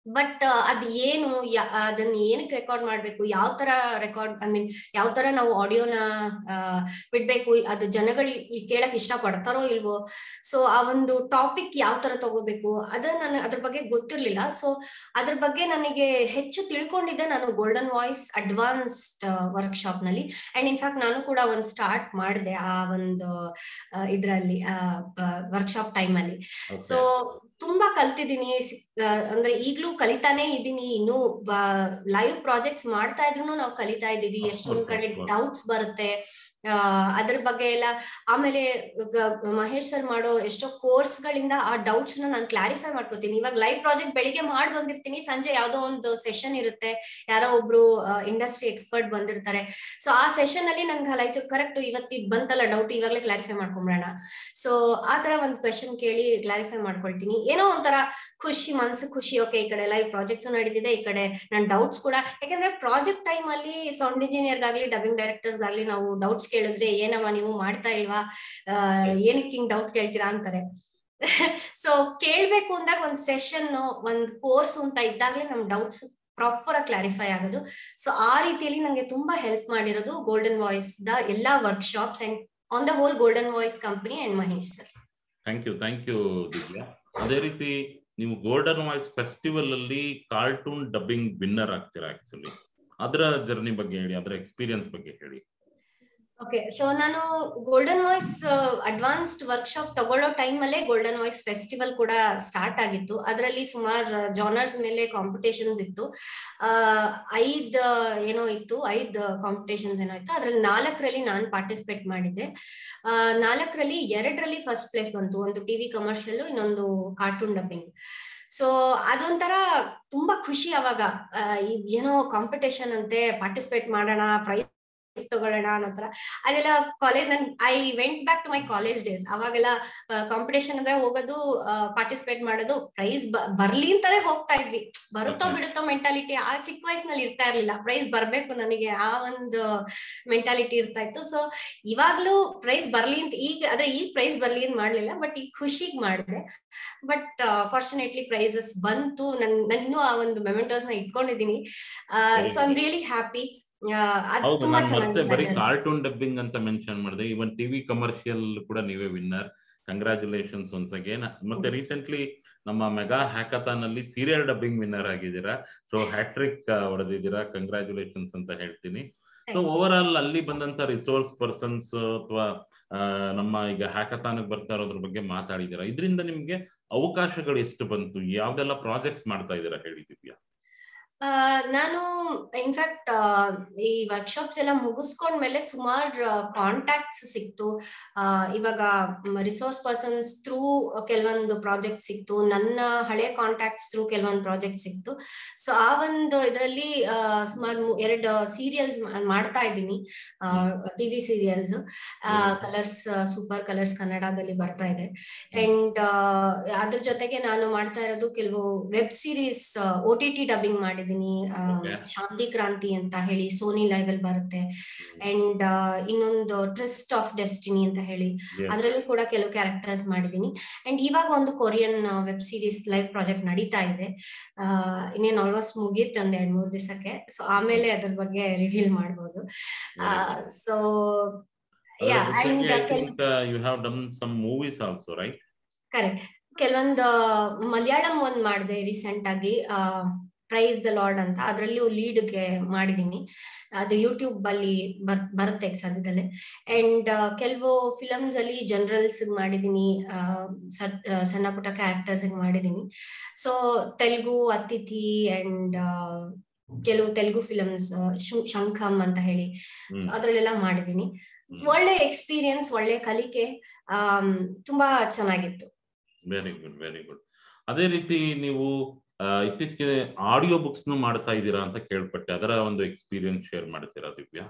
ಬಟ್ ಅದ್ ಏನು ಅದನ್ನ ಏನಕ್ಕೆ ರೆಕಾರ್ಡ್ ಮಾಡ್ಬೇಕು ಯಾವ ತರ ರೆಕಾರ್ಡ್ ಐ ಮೀನ್ ಯಾವ ತರ ನಾವು ಆಡಿಯೋನ ಬಿಡ್ಬೇಕು ಅದು ಜನಗಳು ಕೇಳಕ್ ಇಷ್ಟ ಪಡ್ತಾರೋ ಇಲ್ವೋ ಸೊ ಆ ಒಂದು ಟಾಪಿಕ್ ಯಾವ ತರ ತಗೋಬೇಕು ಅದ ನಾನು ಅದ್ರ ಬಗ್ಗೆ ಗೊತ್ತಿರ್ಲಿಲ್ಲ ಸೊ ಅದ್ರ ಬಗ್ಗೆ ನನಗೆ ಹೆಚ್ಚು ತಿಳ್ಕೊಂಡಿದ್ದೆ ನಾನು ಗೋಲ್ಡನ್ ವಾಯ್ಸ್ ಅಡ್ವಾನ್ಸ್ಡ್ ವರ್ಕ್ಶಾಪ್ ನಲ್ಲಿ ಅಂಡ್ ಇನ್ಫ್ಯಾಕ್ಟ್ ನಾನು ಕೂಡ ಒಂದ್ ಸ್ಟಾರ್ಟ್ ಮಾಡಿದೆ ಆ ಒಂದು ಇದ್ರಲ್ಲಿ ವರ್ಕ್ಶಾಪ್ ಟೈಮ್ ಅಲ್ಲಿ ಸೊ ತುಂಬಾ ಕಲ್ತಿದ್ದೀನಿ ಅಂದ್ರೆ ಈಗ್ಲೂ ಕಲಿತಾನೆ ಇದೀನಿ ಇನ್ನು ಲೈವ್ ಪ್ರಾಜೆಕ್ಟ್ಸ್ ಮಾಡ್ತಾ ಇದ್ರು ನಾವು ಕಲಿತಾ ಇದೀವಿ ಎಷ್ಟೊಂದ್ ಕಡೆ ಡೌಟ್ಸ್ ಬರುತ್ತೆ ಅದ್ರ ಬಗ್ಗೆ ಎಲ್ಲ ಆಮೇಲೆ ಮಹೇಶ್ ಸರ್ ಮಾಡೋ ಎಷ್ಟೋ ಕೋರ್ಸ್ ಗಳಿಂದ ಆ ಡೌಟ್ಸ್ ನ ನಾನು ಕ್ಲಾರಿಫೈ ಮಾಡ್ಕೋತೀನಿ ಇವಾಗ ಲೈವ್ ಪ್ರಾಜೆಕ್ಟ್ ಬೆಳಿಗ್ಗೆ ಮಾಡಿ ಬಂದಿರ್ತೀನಿ ಸಂಜೆ ಯಾವ್ದೋ ಒಂದು ಸೆಷನ್ ಇರುತ್ತೆ ಯಾರೋ ಒಬ್ರು ಇಂಡಸ್ಟ್ರಿ ಎಕ್ಸ್ಪರ್ಟ್ ಬಂದಿರ್ತಾರೆ ಸೊ ಆ ಸೆಷನ್ ಅಲ್ಲಿ ನನ್ಗೆ ಲೈಕ್ ಕರೆಕ್ಟ್ ಇವತ್ತು ಇದು ಬಂತಲ್ಲ ಡೌಟ್ ಇವಾಗಲೇ ಕ್ಲಾರಿಫೈ ಮಾಡ್ಕೊಂಬಿಡೋಣ ಸೊ ಆ ತರ ಒಂದು ಕ್ವೆಶನ್ ಕೇಳಿ ಕ್ಲಾರಿಫೈ ಮಾಡ್ಕೊಳ್ತೀನಿ ಏನೋ ಒಂಥರ ಖುಷಿ ಮನ್ಸು ಖುಷಿ ಓಕೆ ಈ ಕಡೆ ಲೈವ್ ಪ್ರಾಜೆಕ್ಟ್ಸ್ ನಡೀತಿದೆ ಈ ಕಡೆ ನನ್ನ ಡೌಟ್ಸ್ ಕೂಡ ಯಾಕಂದ್ರೆ ಪ್ರಾಜೆಕ್ಟ್ ಟೈಮ್ ಅಲ್ಲಿ ಸೌಂಡ್ ಇಂಜಿನಿಯರ್ಗಾಗ್ಲಿ ಡಬ್ಬಿಂಗ್ ಡೈರೆಕ್ಟರ್ಸ್ಗಾಗ್ಲಿ ನಾವು ಡೌಟ್ಸ್ ಕೇಳಿದ್ರೆ ಏನಮ್ಮ ನೀವು ಮಾಡ್ತಾ ಇಲ್ವಾ ಏನಕ್ಕೆ ಹಿಂಗ್ ಡೌಟ್ ಕೇಳ್ತೀರಾ ಅಂತಾರೆ ಸೊ ಕೇಳ್ಬೇಕು ಅಂದಾಗ ಒಂದ್ ಸೆಷನ್ ಒಂದ್ ಕೋರ್ಸ್ ಅಂತ ಇದ್ದಾಗ್ಲೇ ನಮ್ ಡೌಟ್ಸ್ ಪ್ರಾಪರ್ ಆಗಿ ಕ್ಲಾರಿಫೈ ಆಗೋದು ಸೊ ಆ ರೀತಿಯಲ್ಲಿ ನಂಗೆ ತುಂಬಾ ಹೆಲ್ಪ್ ಮಾಡಿರೋದು ಗೋಲ್ಡನ್ ವಾಯ್ಸ್ ದ ಎಲ್ಲಾ workshops and on the whole golden voice company and Mahesh sir thank you thank you Divya ಅದೇ ರೀತಿ ನೀವು ಗೋಲ್ಡನ್ ವಾಯ್ಸ್ ಫೆಸ್ಟಿವಲ್ ಅಲ್ಲಿ ಕಾರ್ಟೂನ್ ಡಬ್ಬಿಂಗ್ ವಿನ್ನರ್ ಆಗ್ತೀರಾ ಆಕ್ಚುಲಿ ಅದರ ಜರ್ನಿ ಬಗ್ಗೆ ಹೇಳಿ ಅದರ ಎಕ್ಸ್ಪೀರಿಯನ್ಸ್ ಬಗ್ಗೆ ಹೇಳಿ ಓಕೆ ಸೊ ನಾನು ಗೋಲ್ಡನ್ ವಾಯ್ಸ್ ಅಡ್ವಾನ್ಸ್ಡ್ ವರ್ಕ್ಶಾಪ್ ತಗೊಳ್ಳೋ ಟೈಮ್ ಅಲ್ಲೇ ಗೋಲ್ಡನ್ ವಾಯ್ಸ್ ಫೆಸ್ಟಿವಲ್ ಕೂಡ ಸ್ಟಾರ್ಟ್ ಆಗಿತ್ತು ಅದರಲ್ಲಿ ಸುಮಾರು ಜಾನರ್ಸ್ ಮೇಲೆ ಕಾಂಪಿಟೇಷನ್ಸ್ ಇತ್ತು ಐದ್ ಏನೋ ಇತ್ತು ಐದ್ ಕಾಂಪಿಟೇಷನ್ಸ್ ಏನೋ ಇತ್ತು ಅದ್ರಲ್ಲಿ ನಾಲ್ಕರಲ್ಲಿ ನಾನು ಪಾರ್ಟಿಸಿಪೇಟ್ ಮಾಡಿದ್ದೆ ನಾಲ್ಕರಲ್ಲಿ ಎರಡರಲ್ಲಿ ಫಸ್ಟ್ ಪ್ಲೇಸ್ ಬಂತು ಒಂದು ಟಿವಿ ಕಮರ್ಷಿಯಲ್ ಇನ್ನೊಂದು ಕಾರ್ಟೂನ್ ಡಬ್ಬಿಂಗ್ ಸೊ ಅದೊಂಥರ ತುಂಬಾ ಖುಷಿ ಅವಾಗ ಏನೋ ಕಾಂಪಿಟೇಷನ್ ಅಂತೆ ಪಾರ್ಟಿಸಿಪೇಟ್ ಮಾಡೋಣ ಪ್ರೈಸ್ ತಗೊಳ್ಳೋಣ ಅನ್ನೋ ತರ ಅದೆಲ್ಲ ಕಾಲೇಜ್ ನನ್ I went back to my college days ಅವಾಗೆಲ್ಲ ಕಾಂಪಿಟೇಷನ್ ಅಂದ್ರೆ ಹೋಗೋದು ಪಾರ್ಟಿಸಿಪೇಟ್ ಮಾಡೋದು ಪ್ರೈಸ್ ಬರ್ಲಿ ಅಂತಾನೆ ಹೋಗ್ತಾ ಇದ್ವಿ ಬರುತ್ತೋ ಬಿಡುತ್ತೋ ಮೆಂಟಾಲಿಟಿ ಆ ಚಿಕ್ಕ ವಯಸ್ಸಿನಲ್ಲಿ ಇರ್ತಾ ಇರ್ಲಿಲ್ಲ ಪ್ರೈಸ್ ಬರ್ಬೇಕು ನನಗೆ ಆ ಒಂದು ಮೆಂಟಾಲಿಟಿ ಇರ್ತಾ ಇತ್ತು ಸೊ ಇವಾಗ್ಲೂ ಪ್ರೈಸ್ ಬರ್ಲಿ ಅಂತ ಈಗ ಆದ್ರೆ ಈಗ ಪ್ರೈಸ್ ಬರ್ಲಿ ಅಂತ ಮಾಡ್ಲಿಲ್ಲ ಬಟ್ ಈಗ ಖುಷಿಗ್ ಮಾಡಿದೆ ಬಟ್ ಫಾರ್ಚುನೇಟ್ಲಿ ಪ್ರೈಸಸ್ ಬಂತು ನನ್ ನಾನು ಇನ್ನೂ ಆ ಒಂದು ಮೆಮೆಂಟೋಸ್ ನ ಇಟ್ಕೊಂಡಿದ್ದೀನಿ so I am really happy ಹೌದು ನಾನು ಮತ್ತೆ ಬರೀ ಕಾರ್ಟೂನ್ ಡಬ್ಬಿಂಗ್ ಅಂತ ಮೆನ್ಷನ್ ಮಾಡಿದೆ ಇವನ್ ಟಿವಿ ಕಮರ್ಷಿಯಲ್ ಕೂಡ ನೀವೇ ವಿನ್ನರ್ ಕಂಗ್ರಾಚುಲೇಷನ್ಸ್ ಒನ್ಸ್ ಅಗೇನ್ ಮತ್ತೆ ರೀಸೆಂಟ್ಲಿ ನಮ್ಮ ಮೆಗಾ ಹ್ಯಾಕಥಾನ್ ಅಲ್ಲಿ ಸೀರಿಯಲ್ ಡಬ್ಬಿಂಗ್ ವಿನ್ನರ್ ಆಗಿದ್ದೀರಾ ಸೊ ಹ್ಯಾಟ್ರಿಕ್ ಹೊಡೆದಿದ್ದೀರಾ ಕಂಗ್ರಾಚುಲೇಷನ್ಸ್ ಅಂತ ಹೇಳ್ತೀನಿ ಸೊ ಓವರ್ ಆಲ್ ಅಲ್ಲಿ ಬಂದಂತ ರಿಸೋರ್ಸ್ ಪರ್ಸನ್ಸ್ ಅಥವಾ ನಮ್ಮ ಈಗ ಹ್ಯಾಕಥಾನ್ ಬರ್ತಾ ಇರೋದ್ರ ಬಗ್ಗೆ ಮಾತಾಡಿದ್ದೀರಾ ಇದರಿಂದ ನಿಮ್ಗೆ ಅವಕಾಶಗಳು ಎಷ್ಟು ಬಂತು ಯಾವ್ದೆಲ್ಲ ಪ್ರಾಜೆಕ್ಟ್ಸ್ ಮಾಡ್ತಾ ಇದ್ದೀರಾ ಹೇಳಿದಿವ್ಯಾ ನಾನು ಇನ್ಫ್ಯಾಕ್ಟ್ ಈ ವರ್ಕ್ಶಾಪ್ಸ್ ಎಲ್ಲ ಮುಗಿಸ್ಕೊಂಡ್ಮೇಲೆ ಸುಮಾರು ಕಾಂಟ್ಯಾಕ್ಟ್ಸ್ ಸಿಕ್ತು ಇವಾಗ ರಿಸೋರ್ಸ್ ಪರ್ಸನ್ಸ್ ಥ್ರೂ ಕೆಲವೊಂದು ಪ್ರಾಜೆಕ್ಟ್ ಸಿಕ್ತು ನನ್ನ ಹಳೆ ಕಾಂಟ್ಯಾಕ್ಟ್ಸ್ ಥ್ರೂ ಕೆಲವೊಂದು ಪ್ರಾಜೆಕ್ಟ್ ಸಿಕ್ತು ಸೊ ಆ ಒಂದು ಇದರಲ್ಲಿ ಸುಮಾರು ಎರಡು ಸೀರಿಯಲ್ಸ್ ಮಾಡ್ತಾ ಇದ್ದೀನಿ TV serials colors super colors ಕನ್ನಡದಲ್ಲಿ ಬರ್ತಾ ಇದೆ ಅಂಡ್ ಅದ್ರ ಜೊತೆಗೆ ನಾನು ಮಾಡ್ತಾ ಇರೋದು ಕೆಲವು web series O T T dubbing ಮಾಡಿದ್ದೀನಿ ಶಾಂತಿ ಕ್ರಾಂತಿ ಅಂತ ಹೇಳಿ ಸೋನಿ ಲೈವ್ ಅಲ್ಲಿ ಬರುತ್ತೆ ಅಂಡ್ ಇನ್ನೊಂದು ಟ್ರಿಸ್ಟ್ ಆಫ್ ಡೆಸ್ಟಿನಿ ಅಂತ ಹೇಳಿ ಅದರಲ್ಲೂ ಕೂಡ ಕೆಲವು ಕ್ಯಾರೆಕ್ಟರ್ಸ್ ಮಾಡಿದೀನಿ ಅಂಡ್ ಇವಾಗ ಒಂದು Korean web series live project ನಡೀತಾ ಇದೆ ಇನ್ನೇನು ಆಲ್ಮೋಸ್ಟ್ ಮುಗೀತು ಒಂದ್ ಎರಡ್ ಮೂರ್ ದಿವಸಕ್ಕೆ ಸೊ ಆಮೇಲೆ ಅದ್ರ ಬಗ್ಗೆ ರಿವೀಲ್ ಮಾಡ್ಬೋದು so you have done some movies also right correct ಕೆಲವೊಂದು ಮಲಯಾಳಂ ಒಂದ್ ಮಾಡಿದೆ ರೀಸೆಂಟ್ ಆಗಿ ಪ್ರೈಸ್ ದ ಲಾರ್ಡ್ ಅಂತ ಅದರಲ್ಲಿ ಲೀಡ್ಗೆ ಮಾಡಿದೀನಿ ಅದು ಯೂಟ್ಯೂಬ್ ಅಲ್ಲಿ ಬರ್ ಬರುತ್ತೆ ಸದ್ಯದಲ್ಲೇ ಅಂಡ್ ಕೆಲವು ಫಿಲಮ್ಸ್ ಅಲ್ಲಿ ಜನರಲ್ಸ್ ಮಾಡಿದೀನಿ ಸಣ್ಣ ಪುಟ್ಟ ಕ್ಯಾರೆಕ್ಟರ್ಸ್ ಮಾಡಿದೀನಿ ಸೊ ತೆಲುಗು ಅತಿಥಿ ಅಂಡ್ ಕೆಲವು ತೆಲುಗು ಫಿಲಮ್ಸ್ ಶಂಖಂ ಅಂತ ಹೇಳಿ ಅದ್ರಲ್ಲೆಲ್ಲ ಮಾಡಿದೀನಿ ಒಳ್ಳೆ ಎಕ್ಸ್ಪೀರಿಯನ್ಸ್ ಒಳ್ಳೆ ಕಲಿಕೆ ತುಂಬಾ ಚೆನ್ನಾಗಿತ್ತು ವೆರಿ ಗುಡ್ ವೆರಿ ಗುಡ್ ಅದೇ ರೀತಿ ನೀವು ಇತ್ತೀಚೆಗೆ ಆಡಿಯೋ ಬುಕ್ಸ್ ಮಾಡ್ತಾ ಇದ್ದೀರಾ ಅಂತ ಕೇಳ್ಪಟ್ಟೆ ಅದರ ಒಂದು ಎಕ್ಸ್ಪೀರಿಯನ್ಸ್ ಶೇರ್ ಮಾಡ್ತೀರಾ ದಿವ್ಯಾ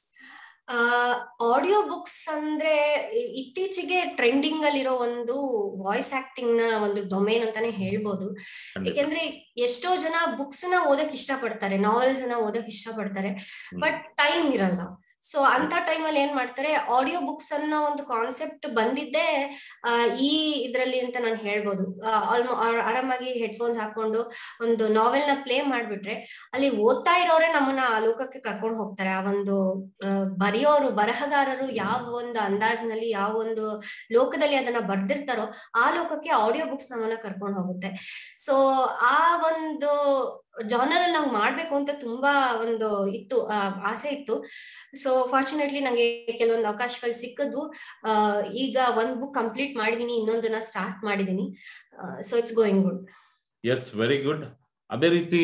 ಆಡಿಯೋ ಬುಕ್ಸ್ ಅಂದ್ರೆ ಇತ್ತೀಚೆಗೆ ಟ್ರೆಂಡಿಂಗ್ ಅಲ್ಲಿರೋ ಒಂದು ವಾಯ್ಸ್ ಆಕ್ಟಿಂಗ್ ನ ಒಂದು ಡೊಮೇನ್ ಅಂತಾನೆ ಹೇಳ್ಬೋದು ಯಾಕೆಂದ್ರೆ ಎಷ್ಟೋ ಜನ ಬುಕ್ಸ್ ನ ಓದಕ್ ಇಷ್ಟಪಡ್ತಾರೆ ನಾವೆಲ್ಸ್ ನ ಓದಕ್ ಇಷ್ಟಪಡ್ತಾರೆ ಬಟ್ ಟೈಮ್ ಇರಲ್ಲ ಸೊ ಅಂತ ಟೈಮಲ್ಲಿ ಏನ್ ಮಾಡ್ತಾರೆ ಆಡಿಯೋ ಬುಕ್ಸ್ ಅನ್ನೋ ಒಂದು ಕಾನ್ಸೆಪ್ಟ್ ಬಂದಿದ್ದೇ ಆ, ಈ ಇದ್ರಲ್ಲಿ ಅಂತ ನಾನು ಹೇಳ್ಬೋದು ಆಲ್ಮೋ ಆರಾಮಾಗಿ ಹೆಡ್ಫೋನ್ಸ್ ಹಾಕೊಂಡು ಒಂದು ನಾವೆಲ್ ನ ಪ್ಲೇ ಮಾಡ್ಬಿಟ್ರೆ ಅಲ್ಲಿ ಓದ್ತಾ ಇರೋರೆ ನಮ್ಮನ್ನ ಆ ಲೋಕಕ್ಕೆ ಕರ್ಕೊಂಡು ಹೋಗ್ತಾರೆ ಆ ಒಂದು ಆ, ಬರೆಯೋರು ಬರಹಗಾರರು ಯಾವ ಒಂದು ಅಂದಾಜಿನಲ್ಲಿ ಯಾವ ಒಂದು ಲೋಕದಲ್ಲಿ ಅದನ್ನ ಬರ್ದಿರ್ತಾರೋ ಆ ಲೋಕಕ್ಕೆ ಆಡಿಯೋ ಬುಕ್ಸ್ ನಮ್ಮನ್ನ ಕರ್ಕೊಂಡು ಹೋಗುತ್ತೆ ಸೊ ಆ ಒಂದು ಜಾನರ್ ಅಲ್ಲಿ ನಾವು ಮಾಡ್ಬೇಕು ಅಂತ ತುಂಬಾ ಒಂದು ಇತ್ತು ಆ, ಆಸೆ ಇತ್ತು ಸೊ ಫಾರ್ಚುನೇಟ್ಲಿ ನಂಗೆ ಕೆಲವೊಂದು ಅವಕಾಶಗಳು ಸಿಕ್ಕದ್ದು ಆ, ಈಗ ಒಂದ್ ಬುಕ್ ಕಂಪ್ಲೀಟ್ ಮಾಡಿದೀನಿ ಇನ್ನೊಂದನ್ನ ಸ್ಟಾರ್ಟ್ ಮಾಡಿದೀನಿ so it's going good yes very good ಅದೇ ರೀತಿ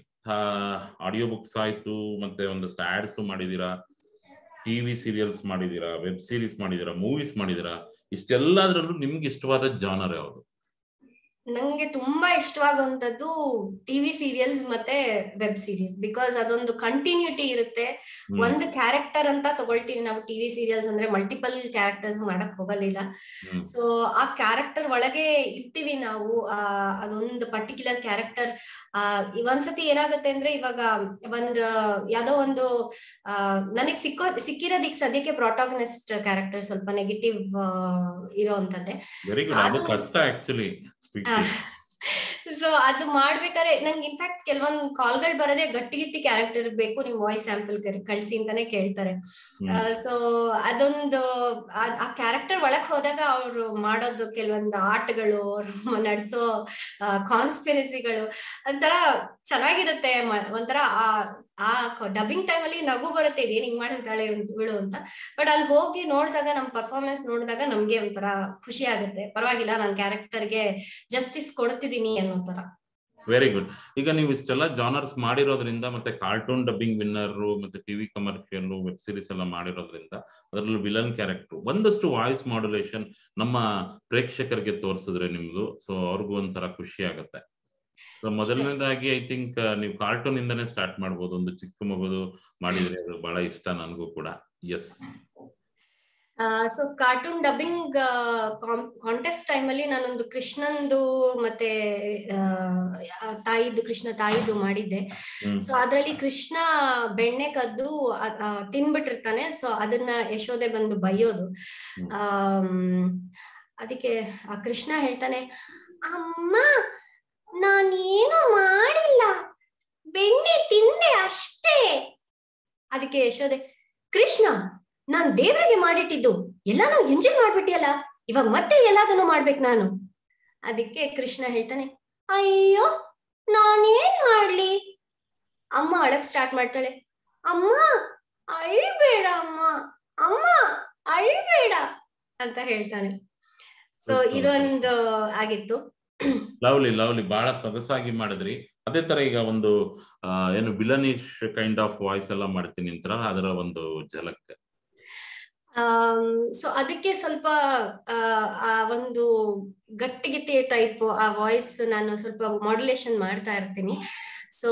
ಆಡಿಯೋ ಬುಕ್ಸ್ ಆಯ್ತು ಮತ್ತೆ ಒಂದಷ್ಟು ಆಡ್ಸ್ ಮಾಡಿದೀರಾ ಟಿವಿ ಸೀರಿಯಲ್ಸ್ ಮಾಡಿದೀರಾ ವೆಬ್ ಸೀರೀಸ್ ಮಾಡಿದೀರಾ ಮೂವೀಸ್ ಮಾಡಿದೀರಾ ಇಷ್ಟೆಲ್ಲದ್ರಲ್ಲೂ ನಿಮ್ಗೆ ಇಷ್ಟವಾದ ಜಾನರ್ ಯಾವುದು ನಂಗೆ ತುಂಬಾ ಇಷ್ಟವಾಗುವಂತದ್ದು ಟಿವಿ ಸೀರಿಯಲ್ಸ್ ಮತ್ತೆ ವೆಬ್ ಸೀರೀಸ್ ಬಿಕಾಸ್ ಅದೊಂದು ಕಂಟಿನ್ಯೂಟಿ ಇರುತ್ತೆ ಹ್ಮ್. ಒಂದು ಕ್ಯಾರೆಕ್ಟರ್ ಅಂತ ತಗೊಳ್ತೀವಿ ನಾವು ಟಿವಿ ಸೀರಿಯಲ್ಸ್ ಅಂದ್ರೆ ಮಲ್ಟಿಪಲ್ ಕ್ಯಾರೆಕ್ಟರ್ಸ್ ಮಾಡಕ್ ಹೋಗೋದಿಲ್ಲ ಹ್ಮ್. ಸೊ ಆ ಕ್ಯಾರೆಕ್ಟರ್ ಒಳಗೆ ಇರ್ತೀವಿ ನಾವು ಆ ಅದೊಂದು ಪರ್ಟಿಕ್ಯುಲರ್ ಕ್ಯಾರೆಕ್ಟರ್ ಆ ಒಂದ್ಸತಿ ಏನಾಗುತ್ತೆ ಅಂದ್ರೆ ಇವಾಗ ಒಂದ್ ಯಾವ್ದೋ ಒಂದು ಆ ನನಗ್ ಸಿಕ್ಕೋ ಸಿಕ್ಕಿರೋದಿಕ್ ಸದ್ಯಕ್ಕೆ ಪ್ರಾಟಾಗನಿಸ್ಟ್ ಕ್ಯಾರೆಕ್ಟರ್ ಸ್ವಲ್ಪ ನೆಗೆಟಿವ್ ಇರೋ ಅಂತದ್ದೆ ವೆರಿ So ಗುಡ್ ಅದು ಅದು- ಕಷ್ಟ ಆಕ್ಚುಲಿ ಸ್ಪೀಕ್ ಸೊ ಅದು ಮಾಡ್ಬೇಕಾದ್ರೆ ನಂಗೆ ಇನ್ಫ್ಯಾಕ್ಟ್ ಕೆಲವೊಂದ್ ಕಾಲ್ಗಳು ಬರೋದೇ ಗಟ್ಟಿ ಗಿಟ್ಟಿ ಕ್ಯಾರೆಕ್ಟರ್ ಬೇಕು ನಿಮ್ ವಾಯ್ಸ್ ಸ್ಯಾಂಪಲ್ ಕಳ್ಸಿ ಅಂತಾನೆ ಕೇಳ್ತಾರೆ ಸೊ ಅದೊಂದು ಆ- ಆ ಕ್ಯಾರೆಕ್ಟರ್ ಒಳಗ್ ಹೋದಾಗ ಅವ್ರು ಮಾಡೋದು ಕೆಲವೊಂದು ಆಟಗಳು ಅವ್ರು ನಡೆಸೋ ಕಾನ್ಸ್ಪಿರಸಿಗಳು ಒಂಥರ ಚೆನ್ನಾಗಿರುತ್ತೆ ಮ- ಒಂಥರ ಆ ಆ ಡಬ್ಬಿಂಗ್ ಟೈಮ್ ಅಲ್ಲಿ ನಗು ಬರುತ್ತೆ ಇದೇನ್ ಹಿಂಗ್ ಮಾಡಿರ್ತಾಳೆ ಇವಳು ಅಂತ ಬಟ್ ಅಲ್ಲಿ ಹೋಗಿ ನೋಡಿದಾಗ ನಮ್ ಪರ್ಫಾರ್ಮೆನ್ಸ್ ನೋಡಿದಾಗ ನಮ್ಗೆ ಒಂಥರ ಖುಷಿ ಆಗುತ್ತೆ ಪರವಾಗಿಲ್ಲ ನಾನು ಕ್ಯಾರೆಕ್ಟರ್ಗೆ ಜಸ್ಟಿಸ್ ಕೊಡ್ತಿದೀನಿ ಅನ್ನೋ ತರ ವೆರಿ ಗುಡ್ ಈಗ ನೀವು ಇಷ್ಟೆಲ್ಲ ಜಾನರ್ಸ್ ಮಾಡಿರೋದ್ರಿಂದ ಮತ್ತೆ ಕಾರ್ಟೂನ್ ಡಬ್ಬಿಂಗ್ ವಿನ್ನರ್ ಮತ್ತೆ ಟಿವಿ ಕಮರ್ಷಿಯಲ್ ವೆಬ್ ಸೀರೀಸ್ ಎಲ್ಲ ಮಾಡಿರೋದ್ರಿಂದ ಅದರಲ್ಲಿ ವಿಲನ್ ಕ್ಯಾರೆಕ್ಟರ್ ಒಂದಷ್ಟು ವಾಯ್ಸ್ ಮಾಡ್ಯುಲೇಷನ್ ನಮ್ಮ ಪ್ರೇಕ್ಷಕರಿಗೆ ತೋರಿಸಿದ್ರೆ ನಿಮ್ದು ಸೊ ಅವ್ರಿಗೂ ಒಂಥರ ಖುಷಿ ಆಗತ್ತೆ ಸೊ ಮೊದಲನೇದಾಗಿ ಐ ಥಿಂಕ್ ನೀವು ಕಾರ್ಟೂನ್ ಇಂದಾನೇ ಸ್ಟಾರ್ಟ್ ಮಾಡ್ಬೋದು ಒಂದು ಚಿಕ್ಕ ಮಗುದು ಮಾಡಿದ್ರೆ ಅದು ಬಹಳ ಇಷ್ಟ ನನಗೂ ಕೂಡ yes so cartoon dubbing contest time ಅಲ್ಲಿ ನಾನೊಂದು ಕೃಷ್ಣಂದು ಮತ್ತೆ ಆ, ತಾಯಿದು ಕೃಷ್ಣ ತಾಯಿದು ಮಾಡಿದ್ದೆ ಹ್ಮ್ ಸೊ ಅದ್ರಲ್ಲಿ ಕೃಷ್ಣ ಬೆಣ್ಣೆ ಕದ್ದು ಅ- ಆ, ತಿನ್ಬಿಟ್ಟಿರ್ತಾನೆ ಸೊ ಅದನ್ನ ಯಶೋದೆ ಬಂದು ಬೈಯೋದು ಹ್ಮ್. ಆಮ್, ಅದಕ್ಕೆ ಆ ಕೃಷ್ಣ ಹೇಳ್ತಾನೆ ಅಮ್ಮ ನಾನೇನು ಮಾಡಿಲ್ಲ ಬೆಣ್ಣೆ ತಿಂದೆ ಅಷ್ಟೇ ಅದಕ್ಕೆ ಯಶೋದೆ ಕೃಷ್ಣ ನಾನ್ ದೇವರಿಗೆ ಮಾಡಿಟ್ಟಿದ್ದು ಎಲ್ಲಾನು ಎಂಜಾಯ್ ಮಾಡ್ಬಿಟ್ಟಿಯಲ್ಲ ಇವಾಗ ಮತ್ತೆ ಎಲ್ಲದನ್ನು ಮಾಡ್ಬೇಕು ನಾನು ಅದಕ್ಕೆ ಕೃಷ್ಣ ಹೇಳ್ತಾನೆ ಅಯ್ಯೋ ನಾನೇನ್ ಮಾಡ್ಲಿ ಅಮ್ಮ ಅಳಕ್ ಸ್ಟಾರ್ಟ್ ಮಾಡ್ತಾಳೆ ಅಮ್ಮ ಅಳ್ಬೇಡ ಅಮ್ಮ ಅಮ್ಮ ಅಳ್ಬೇಡ ಅಂತ ಹೇಳ್ತಾನೆ ಸೊ Okay. ಇದೊಂದು ಆಗಿತ್ತು ಲವ್ಲಿ ಲವ್ಲಿ ಬಹಳ ಸೊಗಸಾಗಿ ಮಾಡಿದ್ರಿ ಅದೇ ತರ ಈಗ ಒಂದು ಆ, ಏನು ವಿಲನಿಶ್ ಕೈಂಡ್ ಆಫ್ ವಾಯ್ಸ್ ಎಲ್ಲ ಮಾಡ್ತೀನಿ ಅಂತಾರ ಅದರ ಒಂದು ಝಲಕ್ ಸೊ ಅದಕ್ಕೆ ಸ್ವಲ್ಪ ಆ, ಆ ಒಂದು ಗಟ್ಟಿಗಿತ್ತಿ ಟೈಪ್ ಆ ವಾಯ್ಸ್ ನಾನು ಸ್ವಲ್ಪ ಮಾಡ್ಯುಲೇಷನ್ ಮಾಡ್ತಾ ಇರ್ತೀನಿ ಸೊ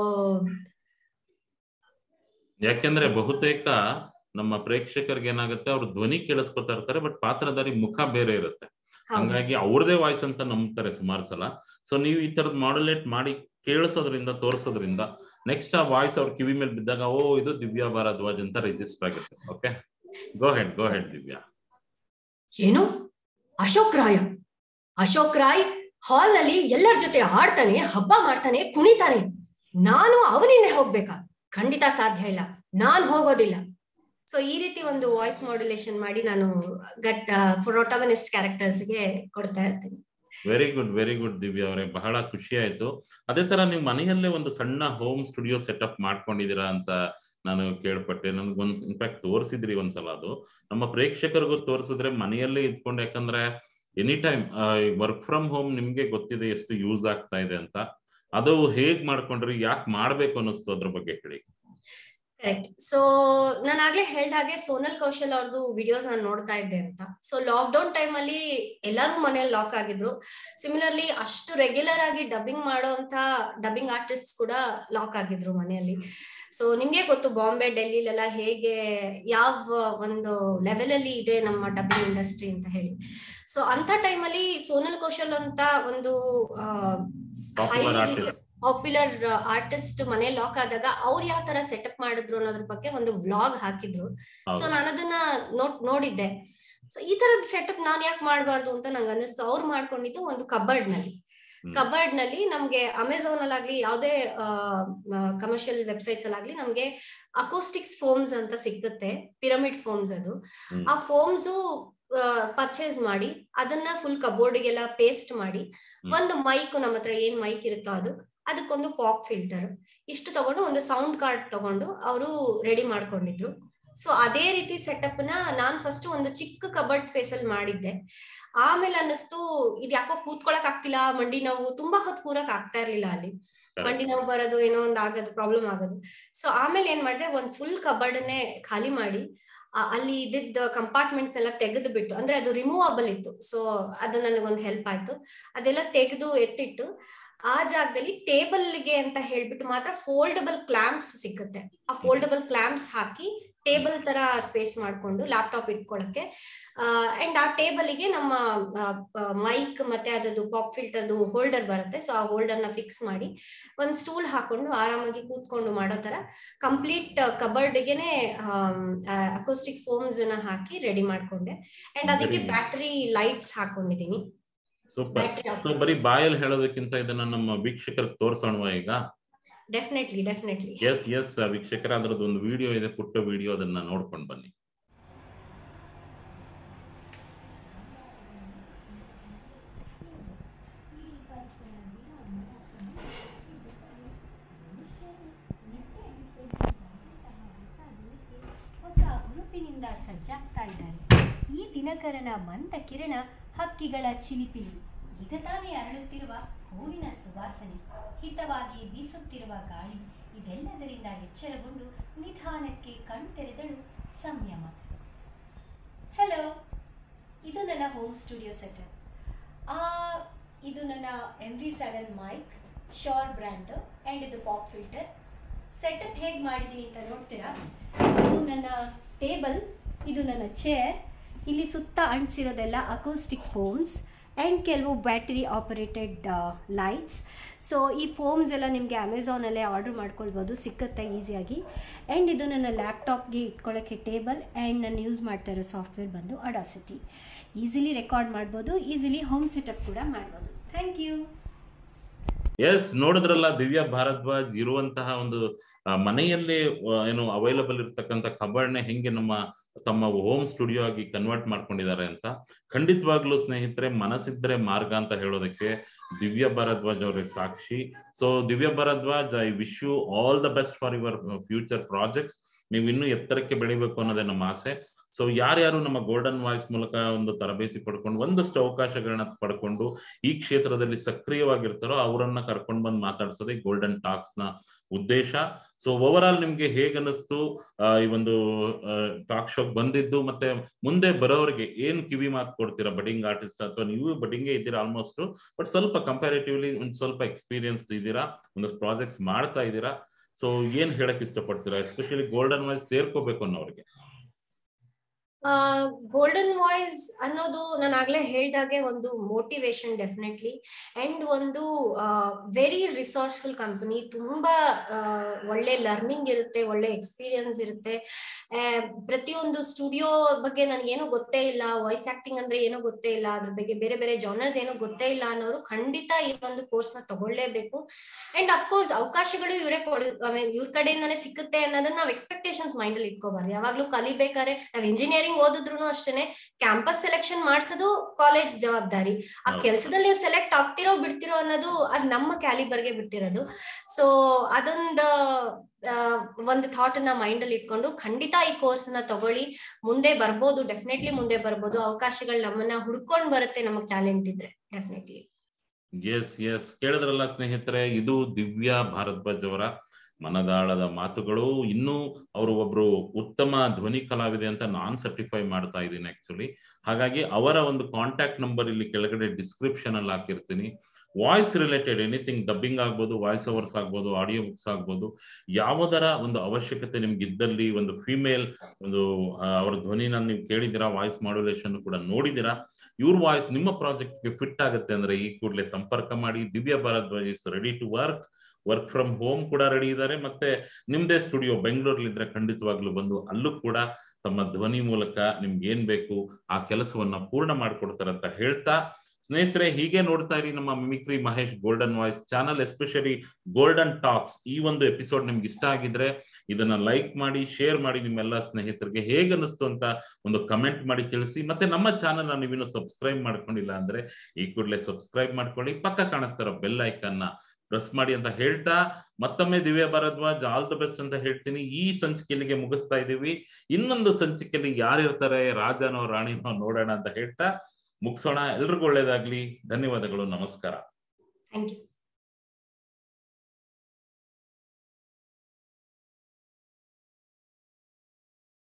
ಯಾಕೆಂದ್ರೆ ಬಹುತೇಕ ನಮ್ಮ ಪ್ರೇಕ್ಷಕರಿಗೆ ಏನಾಗುತ್ತೆ ಅವ್ರ ಧ್ವನಿ ಕೇಳಿಸ್ಕೊತಾ ಇರ್ತಾರೆ ಬಟ್ ಪಾತ್ರಧಾರಿ ಮುಖ ಬೇರೆ ಇರುತ್ತೆ ಹಂಗಾಗಿ ಅವ್ರದೇ ವಾಯ್ಸ್ ಅಂತ ನಂಬ್ತಾರೆ ಸುಮಾರು ಸಲ ಸೊ ನೀವು ಈ ತರದ್ ಮಾಡ್ಯುಲೇಟ್ ಮಾಡಿ ಕೇಳಿಸೋದ್ರಿಂದ ತೋರಿಸೋದ್ರಿಂದ ನೆಕ್ಸ್ಟ್ ಆ ವಾಯ್ಸ್ ಅವ್ರ ಕಿವಿ ಮೇಲೆ ಬಿದ್ದಾಗ ಓ ಇದು ದಿವ್ಯಾ ಭಾರದ್ವಾಜ್ ಅಂತ ರಿಜಿಸ್ಟರ್ ಆಗುತ್ತೆ okay go ahead go ahead Divya ಏನು ಅಶೋಕ್ ರಾಯ್ ಅಶೋಕ್ ರಾಯ್ ಹಾಲ್ ನಲ್ಲಿ ಎಲ್ಲರ ಜೊತೆ ಆಡ್ತಾನೆ ಹಬ್ಬ ಮಾಡ್ತಾನೆ ಕುಣಿತಾನೆ ನಾನು ಅವನಿಂದ ಹೋಗ್ಬೇಕಾ ಖಂಡಿತ ಸಾಧ್ಯ ಇಲ್ಲ ನಾನ್ ಹೋಗೋದಿಲ್ಲ ಸೊ ಈ ರೀತಿ ಒಂದು ವಾಯ್ಸ್ ಮಾಡ್ಯುಲೇಷನ್ ಮಾಡಿ ನಾನು ಗಟ್ ಪ್ರೊಟಾಗನಿಸ್ಟ್ ಕ್ಯಾರೆಕ್ಟರ್ಸ್ಗೆ ಕೊಡ್ತಾ ಇರ್ತೀನಿ very good very good Divya ಅವರೇ ಬಹಳ ಖುಷಿ ಆಯ್ತು ಅದೇ ತರ ನೀವು ಮನೆಯಲ್ಲೇ ಒಂದು ಸಣ್ಣ ಹೋಮ್ ಸ್ಟುಡಿಯೋ ಸೆಟಪ್ ಮಾಡ್ಕೊಂಡಿದೀರಾ ಅಂತ ನಾನು ಕೇಳ್ಪಟ್ಟೆ ನನ್ಗೊಂದ್ ಇನ್ಫ್ಯಾಕ್ಟ್ ತೋರಿಸಿದ್ರಿ ಒಂದ್ಸಲ ಅದು ನಮ್ಮ ಪ್ರೇಕ್ಷಕರಿಗೂ ತೋರಿಸಿದ್ರೆ ಮನೆಯಲ್ಲೇ ಇದ್ಕೊಂಡು ಯಾಕಂದ್ರೆ any time work from home ನಿಮ್ಗೆ ಗೊತ್ತಿದೆ ಎಷ್ಟು ಯೂಸ್ ಆಗ್ತಾ ಇದೆ ಅಂತ ಅದು ಹೇಗ್ ಮಾಡ್ಕೊಂಡ್ರಿ ಯಾಕೆ ಮಾಡ್ಬೇಕು ಅನ್ನಿಸ್ತು ಅದ್ರ ಬಗ್ಗೆ ಹೇಳಿ ಕರೆಕ್ಟ್ ಸೊ ನಾನು ಆಗ್ಲೇ ಹೇಳ್ದ ಹಾಗೆ ಸೋನಲ್ ಕೌಶಲ್ ಅವ್ರದ್ದು ವಿಡಿಯೋಸ್ ನಾನು ನೋಡ್ತಾ ಇದ್ದೆ ಅಂತ ಸೊ ಲಾಕ್ ಡೌನ್ ಟೈಮ್ ಅಲ್ಲಿ ಎಲ್ಲರೂ ಮನೇಲಿ ಲಾಕ್ ಆಗಿದ್ರು ಸಿಮಿಲರ್ಲಿ ಅಷ್ಟು ರೆಗ್ಯುಲರ್ ಆಗಿ ಡಬ್ಬಿಂಗ್ ಮಾಡುವಂತ ಡಬ್ಬಿಂಗ್ ಆರ್ಟಿಸ್ಟ್ ಕೂಡ ಲಾಕ್ ಆಗಿದ್ರು ಮನೆಯಲ್ಲಿ ಸೊ ನಿಮ್ಗೆ ಗೊತ್ತು ಬಾಂಬೆ ಡೆಲ್ಲಿಲೆಲ್ಲ ಹೇಗೆ ಯಾವ ಒಂದು ಲೆವೆಲ್ ಅಲ್ಲಿ ಇದೆ ನಮ್ಮ ಡಬ್ಬಿಂಗ್ ಇಂಡಸ್ಟ್ರಿ ಅಂತ ಹೇಳಿ ಸೊ ಅಂತ ಟೈಮಲ್ಲಿ ಸೋನಲ್ ಕೌಶಲ್ ಅಂತ ಒಂದು ಪಾಪ್ಯುಲರ್ ಆರ್ಟಿಸ್ಟ್ ಪಾಪ್ಯುಲರ್ ಆರ್ಟಿಸ್ಟ್ ಮನೆ ಲಾಕ್ ಆದಾಗ ಅವ್ರು ಯಾವ ತರ ಸೆಟಪ್ ಮಾಡಿದ್ರು ಅನ್ನೋದ್ರ ಬಗ್ಗೆ ಒಂದು ವ್ಲಾಗ್ ಹಾಕಿದ್ರು ಸೊ ಹೌದು. ನಾನು ಅದನ್ನ ನೋಟ್ ನೋಡಿದ್ದೆ ಸೊ ಈ ತರದ ಸೆಟಪ್ ನಾನ್ ಯಾಕೆ ಮಾಡಬಾರ್ದು ಅಂತ ನಂಗೆ ಅನ್ನಿಸ್ತು ಅವ್ರು ಮಾಡ್ಕೊಂಡಿದ್ದು ಒಂದು ಕಬರ್ಡ್ ನಲ್ಲಿ ಹ್ಮ್. ಕಬರ್ಡ್ ನಲ್ಲಿ ನಮ್ಗೆ ಅಮೆಝಾನ್ ಅಲ್ಲಾಗ್ಲಿ ಯಾವುದೇ ಕಮರ್ಷಿಯಲ್ ವೆಬ್ಸೈಟ್ಸ್ ಅಲ್ಲಾಗ್ಲಿ ನಮ್ಗೆ ಅಕೋಸ್ಟಿಕ್ಸ್ ಫೋಮ್ಸ್ ಅಂತ ಸಿಗುತ್ತೆ ಪಿರಮಿಡ್ ಫೋಮ್ಸ್ ಅದು ಹ್ಮ್. ಆ ಫೋಮ್ಸ್ ಪರ್ಚೇಸ್ ಮಾಡಿ ಅದನ್ನ ಫುಲ್ ಕಬೋರ್ಡ್ಗೆಲ್ಲ ಪೇಸ್ಟ್ ಮಾಡಿ ಹ್ಮ್. ಒಂದು ಮೈಕ್ ನಮ್ಮ ಹತ್ರ ಏನ್ ಮೈಕ್ ಇರುತ್ತೋ ಅದು ಅದಕ್ಕೊಂದು ಪಾಪ್ ಫಿಲ್ಟರ್ ಇಷ್ಟು ತಗೊಂಡು ಒಂದು ಸೌಂಡ್ ಕಾರ್ಡ್ ತಗೊಂಡು ಅವರು ರೆಡಿ ಮಾಡ್ಕೊಂಡಿದ್ರು ಸೊ ಅದೇ ರೀತಿ ಸೆಟಪ್ ನ ನಾನ್ ಫಸ್ಟ್ ಒಂದು ಚಿಕ್ಕ ಕಬರ್ಡ್ ಸ್ಪೇಸ್ ಅಲ್ಲಿ ಮಾಡಿದ್ದೆ ಆಮೇಲೆ ಅನ್ನಿಸ್ತು ಇದ್ ಯಾಕೋ ಕೂತ್ಕೊಳಕ್ ಆಗ್ತಿಲ್ಲ ಮಂಡಿ ನೋವು ತುಂಬಾ ಹೊತ್ತು ಕೂರಕ್ ಆಗ್ತಾ ಇರ್ಲಿಲ್ಲ ಅಲ್ಲಿ ಮಂಡಿ ನೋವು ಬರೋದು ಏನೋ ಒಂದ್ ಆಗೋದು ಪ್ರಾಬ್ಲಮ್ ಆಗೋದು ಸೊ ಆಮೇಲೆ ಏನ್ ಮಾಡಿದೆ ಒಂದ್ ಫುಲ್ ಕಬರ್ಡ್ನೇ ಖಾಲಿ ಮಾಡಿ ಆ, ಅಲ್ಲಿ ಇದ್ದಿದ್ದ ಕಂಪಾರ್ಟ್ಮೆಂಟ್ಸ್ ಎಲ್ಲ ತೆಗೆದು ಬಿಟ್ಟು ಅಂದ್ರೆ ಅದು ರಿಮೂವಬಲ್ ಇತ್ತು ಸೊ ಅದು ನನಗೊಂದು ಹೆಲ್ಪ್ ಆಯ್ತು ಅದೆಲ್ಲ ತೆಗೆದು ಎತ್ತಿಟ್ಟು ಆ ಜಾಗದಲ್ಲಿ ಟೇಬಲ್ಗೆ ಅಂತ ಹೇಳ್ಬಿಟ್ಟು ಮಾತ್ರ ಫೋಲ್ಡಬಲ್ ಕ್ಲಾಂಪ್ಸ್ ಸಿಕ್ಕುತ್ತೆ ಆ ಫೋಲ್ಡಬಲ್ ಕ್ಲಾಂಪ್ಸ್ ಹಾಕಿ ಟೇಬಲ್ ತರ ಸ್ಪೇಸ್ ಮಾಡ್ಕೊಂಡು ಲ್ಯಾಪ್ಟಾಪ್ ಇಟ್ಕೊಳಕ್ಕೆ ಅಂಡ್ ಆ ಟೇಬಲ್ಗೆ ನಮ್ಮ ಮೈಕ್ ಮತ್ತೆ ಅದರದ್ದು ಪಾಪ್ ಫಿಲ್ಟರ್ದು ಹೋಲ್ಡರ್ ಬರುತ್ತೆ ಸೊ ಆ ಹೋಲ್ಡರ್ ನ ಫಿಕ್ಸ್ ಮಾಡಿ ಒಂದ್ ಸ್ಟೂಲ್ ಹಾಕೊಂಡು ಆರಾಮಾಗಿ ಕೂತ್ಕೊಂಡು ಮಾಡೋ ತರ ಕಂಪ್ಲೀಟ್ ಕಬರ್ಡ್ಗೆನೆ ಅಕೋಸ್ಟಿಕ್ ಫೋಮ್ಸ್ ನ ಹಾಕಿ ರೆಡಿ ಮಾಡ್ಕೊಂಡೆ ಅಂಡ್ ಅದಕ್ಕೆ Very good. ಬ್ಯಾಟರಿ ಲೈಟ್ಸ್ ಹಾಕೊಂಡಿದೀನಿ ಸೂಪರ್ ಬ್ಯಾಟರಿ ಸೊ ಬರೀ ಬಾಯಲ್ಲಿ ಹೇಳೋದಕ್ಕಿಂತ ಇದನ್ನ ನಮ್ಮ ವೀಕ್ಷಕರಿಗೆ ತೋರ್ಸೋಣವಾ ಈಗ ಡೆಫಿನೆಟ್ಲಿ ಡೆಫಿನೆಟ್ಲಿ ಎಸ್ ಎಸ್ ವೀಕ್ಷಕರ ಅದರದ್ದು ಒಂದು ವಿಡಿಯೋ ಇದೆ ಪುಟ್ಟ ವಿಡಿಯೋ ಅದನ್ನ ನೋಡ್ಕೊಂಡು ಬನ್ನಿ ಹೊಸ ಹುರುಪಿನಿಂದ ಸಜ್ಜಾಗ್ತಾ ಇದ್ದಾರೆ ಈ ದಿನಕರನ ಮಂದ ಕಿರಣ ಹಕ್ಕಿಗಳ ಚಿಲಿಪಿಲಿ ಈಗ ತಾನೇ ಅರಳುತ್ತಿರುವ ಹೂವಿನ ಸುವಾಸನೆ ಹಿತವಾಗಿ ಬೀಸುತ್ತಿರುವ ಗಾಳಿ ಇದೆಲ್ಲದರಿಂದ ಎಚ್ಚರಗೊಂಡು ನಿಧಾನಕ್ಕೆ ಕಣ್ತೆರೆದಳು ಸಂಯಮ ಹಲೋ ಇದು ನನ್ನ ಹೋಮ್ ಸ್ಟುಡಿಯೋ ಸೆಟಪ್ ಇದು ನನ್ನ M V seven mic Shure brand and ಇದು ಪಾಪ್ ಫಿಲ್ಟರ್ ಸೆಟಪ್ ಹೇಗೆ ಮಾಡಿದ್ದೀನಿ ಅಂತ ನೋಡ್ತೀರಾ ಇದು ನನ್ನ ಟೇಬಲ್ ಇದು ನನ್ನ ಚೇರ್ ಇಲ್ಲಿ ಸುತ್ತ ಅಂಟಿಸಿರೋದೆಲ್ಲ ಅಕೋಸ್ಟಿಕ್ ಫೋಮ್ಸ್ ಆ್ಯಂಡ್ ಕೆಲವು ಬ್ಯಾಟರಿ ಆಪರೇಟೆಡ್ ಲೈಟ್ಸ್ ಸೊ ಈ ಫೋಮ್ಸ್ ಎಲ್ಲ ನಿಮಗೆ ಅಮೆಝಾನಲ್ಲೇ ಆರ್ಡರ್ ಮಾಡ್ಕೊಳ್ಬೋದು ಸಿಕ್ಕತ್ತೆ ಈಸಿಯಾಗಿ ಆ್ಯಂಡ್ ಇದು ನನ್ನ ಲ್ಯಾಪ್ಟಾಪ್ಗೆ ಇಟ್ಕೊಳ್ಳೋಕ್ಕೆ ಟೇಬಲ್ ಆ್ಯಂಡ್ ನಾನು ಯೂಸ್ ಮಾಡ್ತಾ ಇರೋ ಸಾಫ್ಟ್ವೇರ್ ಬಂದು ಅಡಾಸಿಟಿ ಈಸಿಲಿ ರೆಕಾರ್ಡ್ ಮಾಡ್ಬೋದು ಈಸಿಲಿ ಹೋಮ್ ಸೆಟಪ್ ಕೂಡ ಮಾಡ್ಬೋದು ಥ್ಯಾಂಕ್ ಯು ಎಸ್ ನೋಡಿದ್ರಲ್ಲ ದಿವ್ಯಾ ಭಾರದ್ವಾಜ್ ಇರುವಂತಹ ಒಂದು ಆ, ಮನೆಯಲ್ಲೇ ಆ, ಏನು ಅವೈಲಬಲ್ ಇರ್ತಕ್ಕಂಥ ಕಬರ್ಡ್ನೆ ಹೆಂಗೆ ನಮ್ಮ ತಮ್ಮ ಹೋಮ್ ಸ್ಟುಡಿಯೋ ಆಗಿ ಕನ್ವರ್ಟ್ ಮಾಡ್ಕೊಂಡಿದ್ದಾರೆ ಅಂತ ಖಂಡಿತವಾಗ್ಲೂ ಸ್ನೇಹಿತರೆ ಮನಸ್ಸಿದ್ರೆ ಮಾರ್ಗ ಅಂತ ಹೇಳೋದಕ್ಕೆ ದಿವ್ಯಾ ಭಾರದ್ವಾಜ್ ಅವರೇ ಸಾಕ್ಷಿ so Divya Bharadwaj I wish you all the best for your future projects ನೀವು ಇನ್ನೂ ಎತ್ತರಕ್ಕೆ ಬೆಳಿಬೇಕು ಅನ್ನೋದೇ ನಮ್ಮ ಆಸೆ ಸೊ ಯಾರ್ಯಾರು ನಮ್ಮ ಗೋಲ್ಡನ್ ವಾಯ್ಸ್ ಮೂಲಕ ಒಂದು ತರಬೇತಿ ಪಡ್ಕೊಂಡು ಒಂದಷ್ಟು ಅವಕಾಶಗಳನ್ನ ಪಡ್ಕೊಂಡು ಈ ಕ್ಷೇತ್ರದಲ್ಲಿ ಸಕ್ರಿಯವಾಗಿರ್ತಾರೋ ಅವರನ್ನ ಕರ್ಕೊಂಡು ಬಂದು ಮಾತಾಡ್ಸೋದೇ ಗೋಲ್ಡನ್ ಟಾಕ್ಸ್ ನ ಉದ್ದೇಶ ಸೊ ಓವರ್ ಆಲ್ ನಿಮ್ಗೆ ಹೇಗ್ ಅನಿಸ್ತು ಆ, ಈ ಒಂದು ಟಾಕ್ ಶೋಕ್ ಬಂದಿದ್ದು ಮತ್ತೆ ಮುಂದೆ ಬರೋರಿಗೆ ಏನ್ ಕಿವಿ ಮಾತು ಕೊಡ್ತೀರಾ ಬಡಿಂಗ್ ಆರ್ಟಿಸ್ಟ್ ಅಥವಾ ನೀವು ಬಡಿಂಗೇ ಇದ್ದೀರಾ ಆಲ್ಮೋಸ್ಟ್ ಬಟ್ ಸ್ವಲ್ಪ ಕಂಪ್ಯಾರಿಟಿವ್ಲಿ ಒಂದ್ ಸ್ವಲ್ಪ ಎಕ್ಸ್ಪೀರಿಯನ್ಸ್ ಇದ್ದೀರಾ ಒಂದಷ್ಟು ಪ್ರಾಜೆಕ್ಟ್ಸ್ ಮಾಡ್ತಾ ಇದ್ದೀರಾ ಸೊ ಏನ್ ಹೇಳಕ್ ಇಷ್ಟಪಡ್ತೀರಾ ಎಸ್ಪೆಷಲಿ ಗೋಲ್ಡನ್ ವಾಯ್ಸ್ ಸೇರ್ಕೋಬೇಕು ಅನ್ನೋರಿಗೆ ಗೋಲ್ಡನ್ ವಾಯ್ಸ್ ಅನ್ನೋದು ನಾನು ಆಗ್ಲೇ ಹೇಳ್ದಾಗೆ ಒಂದು ಮೋಟಿವೇಶನ್ ಡೆಫಿನೆಟ್ಲಿ ಅಂಡ್ ಒಂದು ವೆರಿ ರಿಸೋರ್ಸ್ಫುಲ್ ಕಂಪನಿ ತುಂಬಾ ಆ, ಒಳ್ಳೆ ಲರ್ನಿಂಗ್ ಇರುತ್ತೆ ಒಳ್ಳೆ ಎಕ್ಸ್ಪೀರಿಯನ್ಸ್ ಇರುತ್ತೆ ಆ, ಪ್ರತಿಯೊಂದು ಸ್ಟುಡಿಯೋ ಬಗ್ಗೆ ನನಗೇನೋ ಗೊತ್ತೇ ಇಲ್ಲ ವಾಯ್ಸ್ ಆಕ್ಟಿಂಗ್ ಅಂದ್ರೆ ಏನೋ ಗೊತ್ತೇ ಇಲ್ಲ ಅದ್ರ ಬಗ್ಗೆ ಬೇರೆ ಬೇರೆ ಜಾನರ್ಸ್ ಏನೋ ಗೊತ್ತೇ ಇಲ್ಲ ಅನ್ನೋರು ಖಂಡಿತ ಈ ಒಂದು ಕೋರ್ಸ್ ನ ತಗೊಳ್ಳೇಬೇಕು ಅಂಡ್ ಅಫ್ಕೋರ್ಸ್ ಅವಕಾಶಗಳು ಇವರೇ ಕೊಡ ಇವ್ರ ಕಡೆಯಿಂದಾನೇ ಸಿಕ್ಕುತ್ತೆ ಅನ್ನೋದನ್ನ ನಾವು ಎಕ್ಸ್ಪೆಕ್ಟೇಷನ್ಸ್ ಮೈಂಡ್ ಅಲ್ಲಿ ಇಟ್ಕೋಬಾರ್ದು ಯಾವಾಗ್ಲೂ ಕಲಿಬೇಕಾದ್ರೆ ನಾವ್ ಇಂಜಿನಿಯರಿಂಗ್ ಓದಿದ್ರು ಅಷ್ಟೇನೆ ಕ್ಯಾಂಪಸ್ ಸೆಲೆಕ್ಷನ್ ಮಾಡ್ಸೋದು ಕಾಲೇಜ್ ಜವಾಬ್ದಾರಿ ಆ ಹೌದು. ಕೆಲಸದಲ್ಲಿ ನೀವು ಸೆಲೆಕ್ಟ್ ಆಗ್ತಿರೋ ಬಿಡ್ತಿರೋ ಅನ್ನೋದು ಅದ್ ನಮ್ಮ ಕ್ಯಾಲಿಬರ್ಗೆ ಬಿಟ್ಟಿರೋದು ಸೊ ಅದೊಂದು ಆ, ಒಂದು ಥಾಟ್ ನ ಮೈಂಡ್ ಅಲ್ಲಿ ಇಟ್ಕೊಂಡು ಖಂಡಿತ ಈ ಕೋರ್ಸ್ ನ ತಗೊಳ್ಳಿ ಮುಂದೆ ಬರ್ಬೋದು ಡೆಫಿನೆಟ್ಲಿ ಮುಂದೆ ಬರ್ಬೋದು ಅವಕಾಶಗಳು ನಮ್ಮನ್ನ ಹುಡ್ಕೊಂಡ್ ಬರುತ್ತೆ ನಮಗ್ ಟ್ಯಾಲೆಂಟ್ ಇದ್ರೆ ಡೆಫಿನೆಟ್ಲಿ ಎಸ್ ಎಸ್ ಕೇಳಿದ್ರಲ್ಲ ಸ್ನೇಹಿತರೆ ಇದು ದಿವ್ಯಾ ಭಾರದ್ವಾಜ್ ಅವರ ಮನದಾಳದ ಮಾತುಗಳು ಇನ್ನೂ ಅವರು ಒಬ್ರು ಉತ್ತಮ ಧ್ವನಿ ಕಲಾವಿದೆ ಅಂತ ನಾನ್ ಸರ್ಟಿಫೈ ಮಾಡ್ತಾ ಇದ್ದೀನಿ ಆಕ್ಚುಲಿ ಹಾಗಾಗಿ ಅವರ ಒಂದು ಕಾಂಟ್ಯಾಕ್ಟ್ ನಂಬರ್ ಇಲ್ಲಿ ಕೆಳಗಡೆ ಡಿಸ್ಕ್ರಿಪ್ಷನ್ ಅಲ್ಲಿ ಹಾಕಿರ್ತೀನಿ ವಾಯ್ಸ್ ರಿಲೇಟೆಡ್ ಎನಿಥಿಂಗ್ ಡಬ್ಬಿಂಗ್ ಆಗ್ಬೋದು ವಾಯ್ಸ್ ಓವರ್ಸ್ ಆಗ್ಬೋದು ಆಡಿಯೋ ಬುಕ್ಸ್ ಆಗ್ಬೋದು ಯಾವುದರ ಒಂದು ಅವಶ್ಯಕತೆ ನಿಮ್ಗೆ ಇದ್ದಲ್ಲಿ ಒಂದು ಫಿಮೇಲ್ ಒಂದು ಆ, ಅವರ ಧ್ವನಿನ ನೀವು ಕೇಳಿದಿರಾ ವಾಯ್ಸ್ ಮಾಡ್ಯುಲೇಷನ್ ಕೂಡ ನೋಡಿದಿರಾ ಇವ್ರ ವಾಯ್ಸ್ ನಿಮ್ಮ ಪ್ರಾಜೆಕ್ಟ್ಗೆ ಫಿಟ್ ಆಗುತ್ತೆ ಅಂದ್ರೆ ಈ ಕೂಡಲೇ ಸಂಪರ್ಕ ಮಾಡಿ Divya Bharadwaj is ready to work work from home ಕೂಡ ರೆಡಿ ಇದ್ದಾರೆ ಮತ್ತೆ ನಿಮ್ದೇ ಸ್ಟುಡಿಯೋ ಬೆಂಗಳೂರಲ್ಲಿದ್ರೆ ಖಂಡಿತವಾಗ್ಲೂ ಬಂದು ಅಲ್ಲೂ ಕೂಡ ತಮ್ಮ ಧ್ವನಿ ಮೂಲಕ ನಿಮ್ಗೆ ಏನ್ ಬೇಕು ಆ ಕೆಲಸವನ್ನ ಪೂರ್ಣ ಮಾಡ್ಕೊಡ್ತಾರೆ ಅಂತ ಹೇಳ್ತಾ ಸ್ನೇಹಿತರೆ ಹೀಗೆ ನೋಡ್ತಾ ಇರಿ ನಮ್ಮ mimicry Mahesh golden voice channel especially golden talks ಈ ಒಂದು ಎಪಿಸೋಡ್ ನಿಮ್ಗೆ ಇಷ್ಟ ಆಗಿದ್ರೆ ಇದನ್ನ ಲೈಕ್ ಮಾಡಿ ಶೇರ್ ಮಾಡಿ ನಿಮ್ಮೆಲ್ಲ ಸ್ನೇಹಿತರಿಗೆ ಹೇಗೆ ಅನಿಸ್ತು ಅಂತ ಒಂದು ಕಮೆಂಟ್ ಮಾಡಿ ತಿಳಿಸಿ ಮತ್ತೆ ನಮ್ಮ ಚಾನಲ್ ನೀವಿನ್ನು ಸಬ್ಸ್ಕ್ರೈಬ್ ಮಾಡ್ಕೊಂಡಿಲ್ಲ ಅಂದ್ರೆ ಈ ಕೂಡಲೇ ಸಬ್ಸ್ಕ್ರೈಬ್ ಮಾಡ್ಕೊಳ್ಳಿ ಪಕ್ಕ ಕಾಣಿಸ್ತಾರ ಬೆಲ್ ಐಕನ್ನ ಪ್ರೆಸ್ ಮಾಡಿ ಅಂತ ಹೇಳ್ತಾ ಮತ್ತೊಮ್ಮೆ ದಿವ್ಯ ಭಾರದ್ವಾಜ್ ಆಲ್ ದ ಬೆಸ್ಟ್ ಅಂತ ಹೇಳ್ತೀನಿ ಈ ಸಂಚಿಕೆಯಲ್ಲಿಗೆ ಮುಗಿಸ್ತಾ ಇದೀವಿ ಇನ್ನೊಂದು ಸಂಚಿಕೆಯಲ್ಲಿ ಯಾರಿರ್ತಾರೆ ರಾಜನೋ ರಾಣಿನೋ ನೋಡೋಣ ಅಂತ ಹೇಳ್ತಾ ಮುಗಿಸೋಣ ಎಲ್ರಿಗೂ ಒಳ್ಳೇದಾಗ್ಲಿ ಧನ್ಯವಾದಗಳು ನಮಸ್ಕಾರ ಥ್ಯಾಂಕ್ ಯು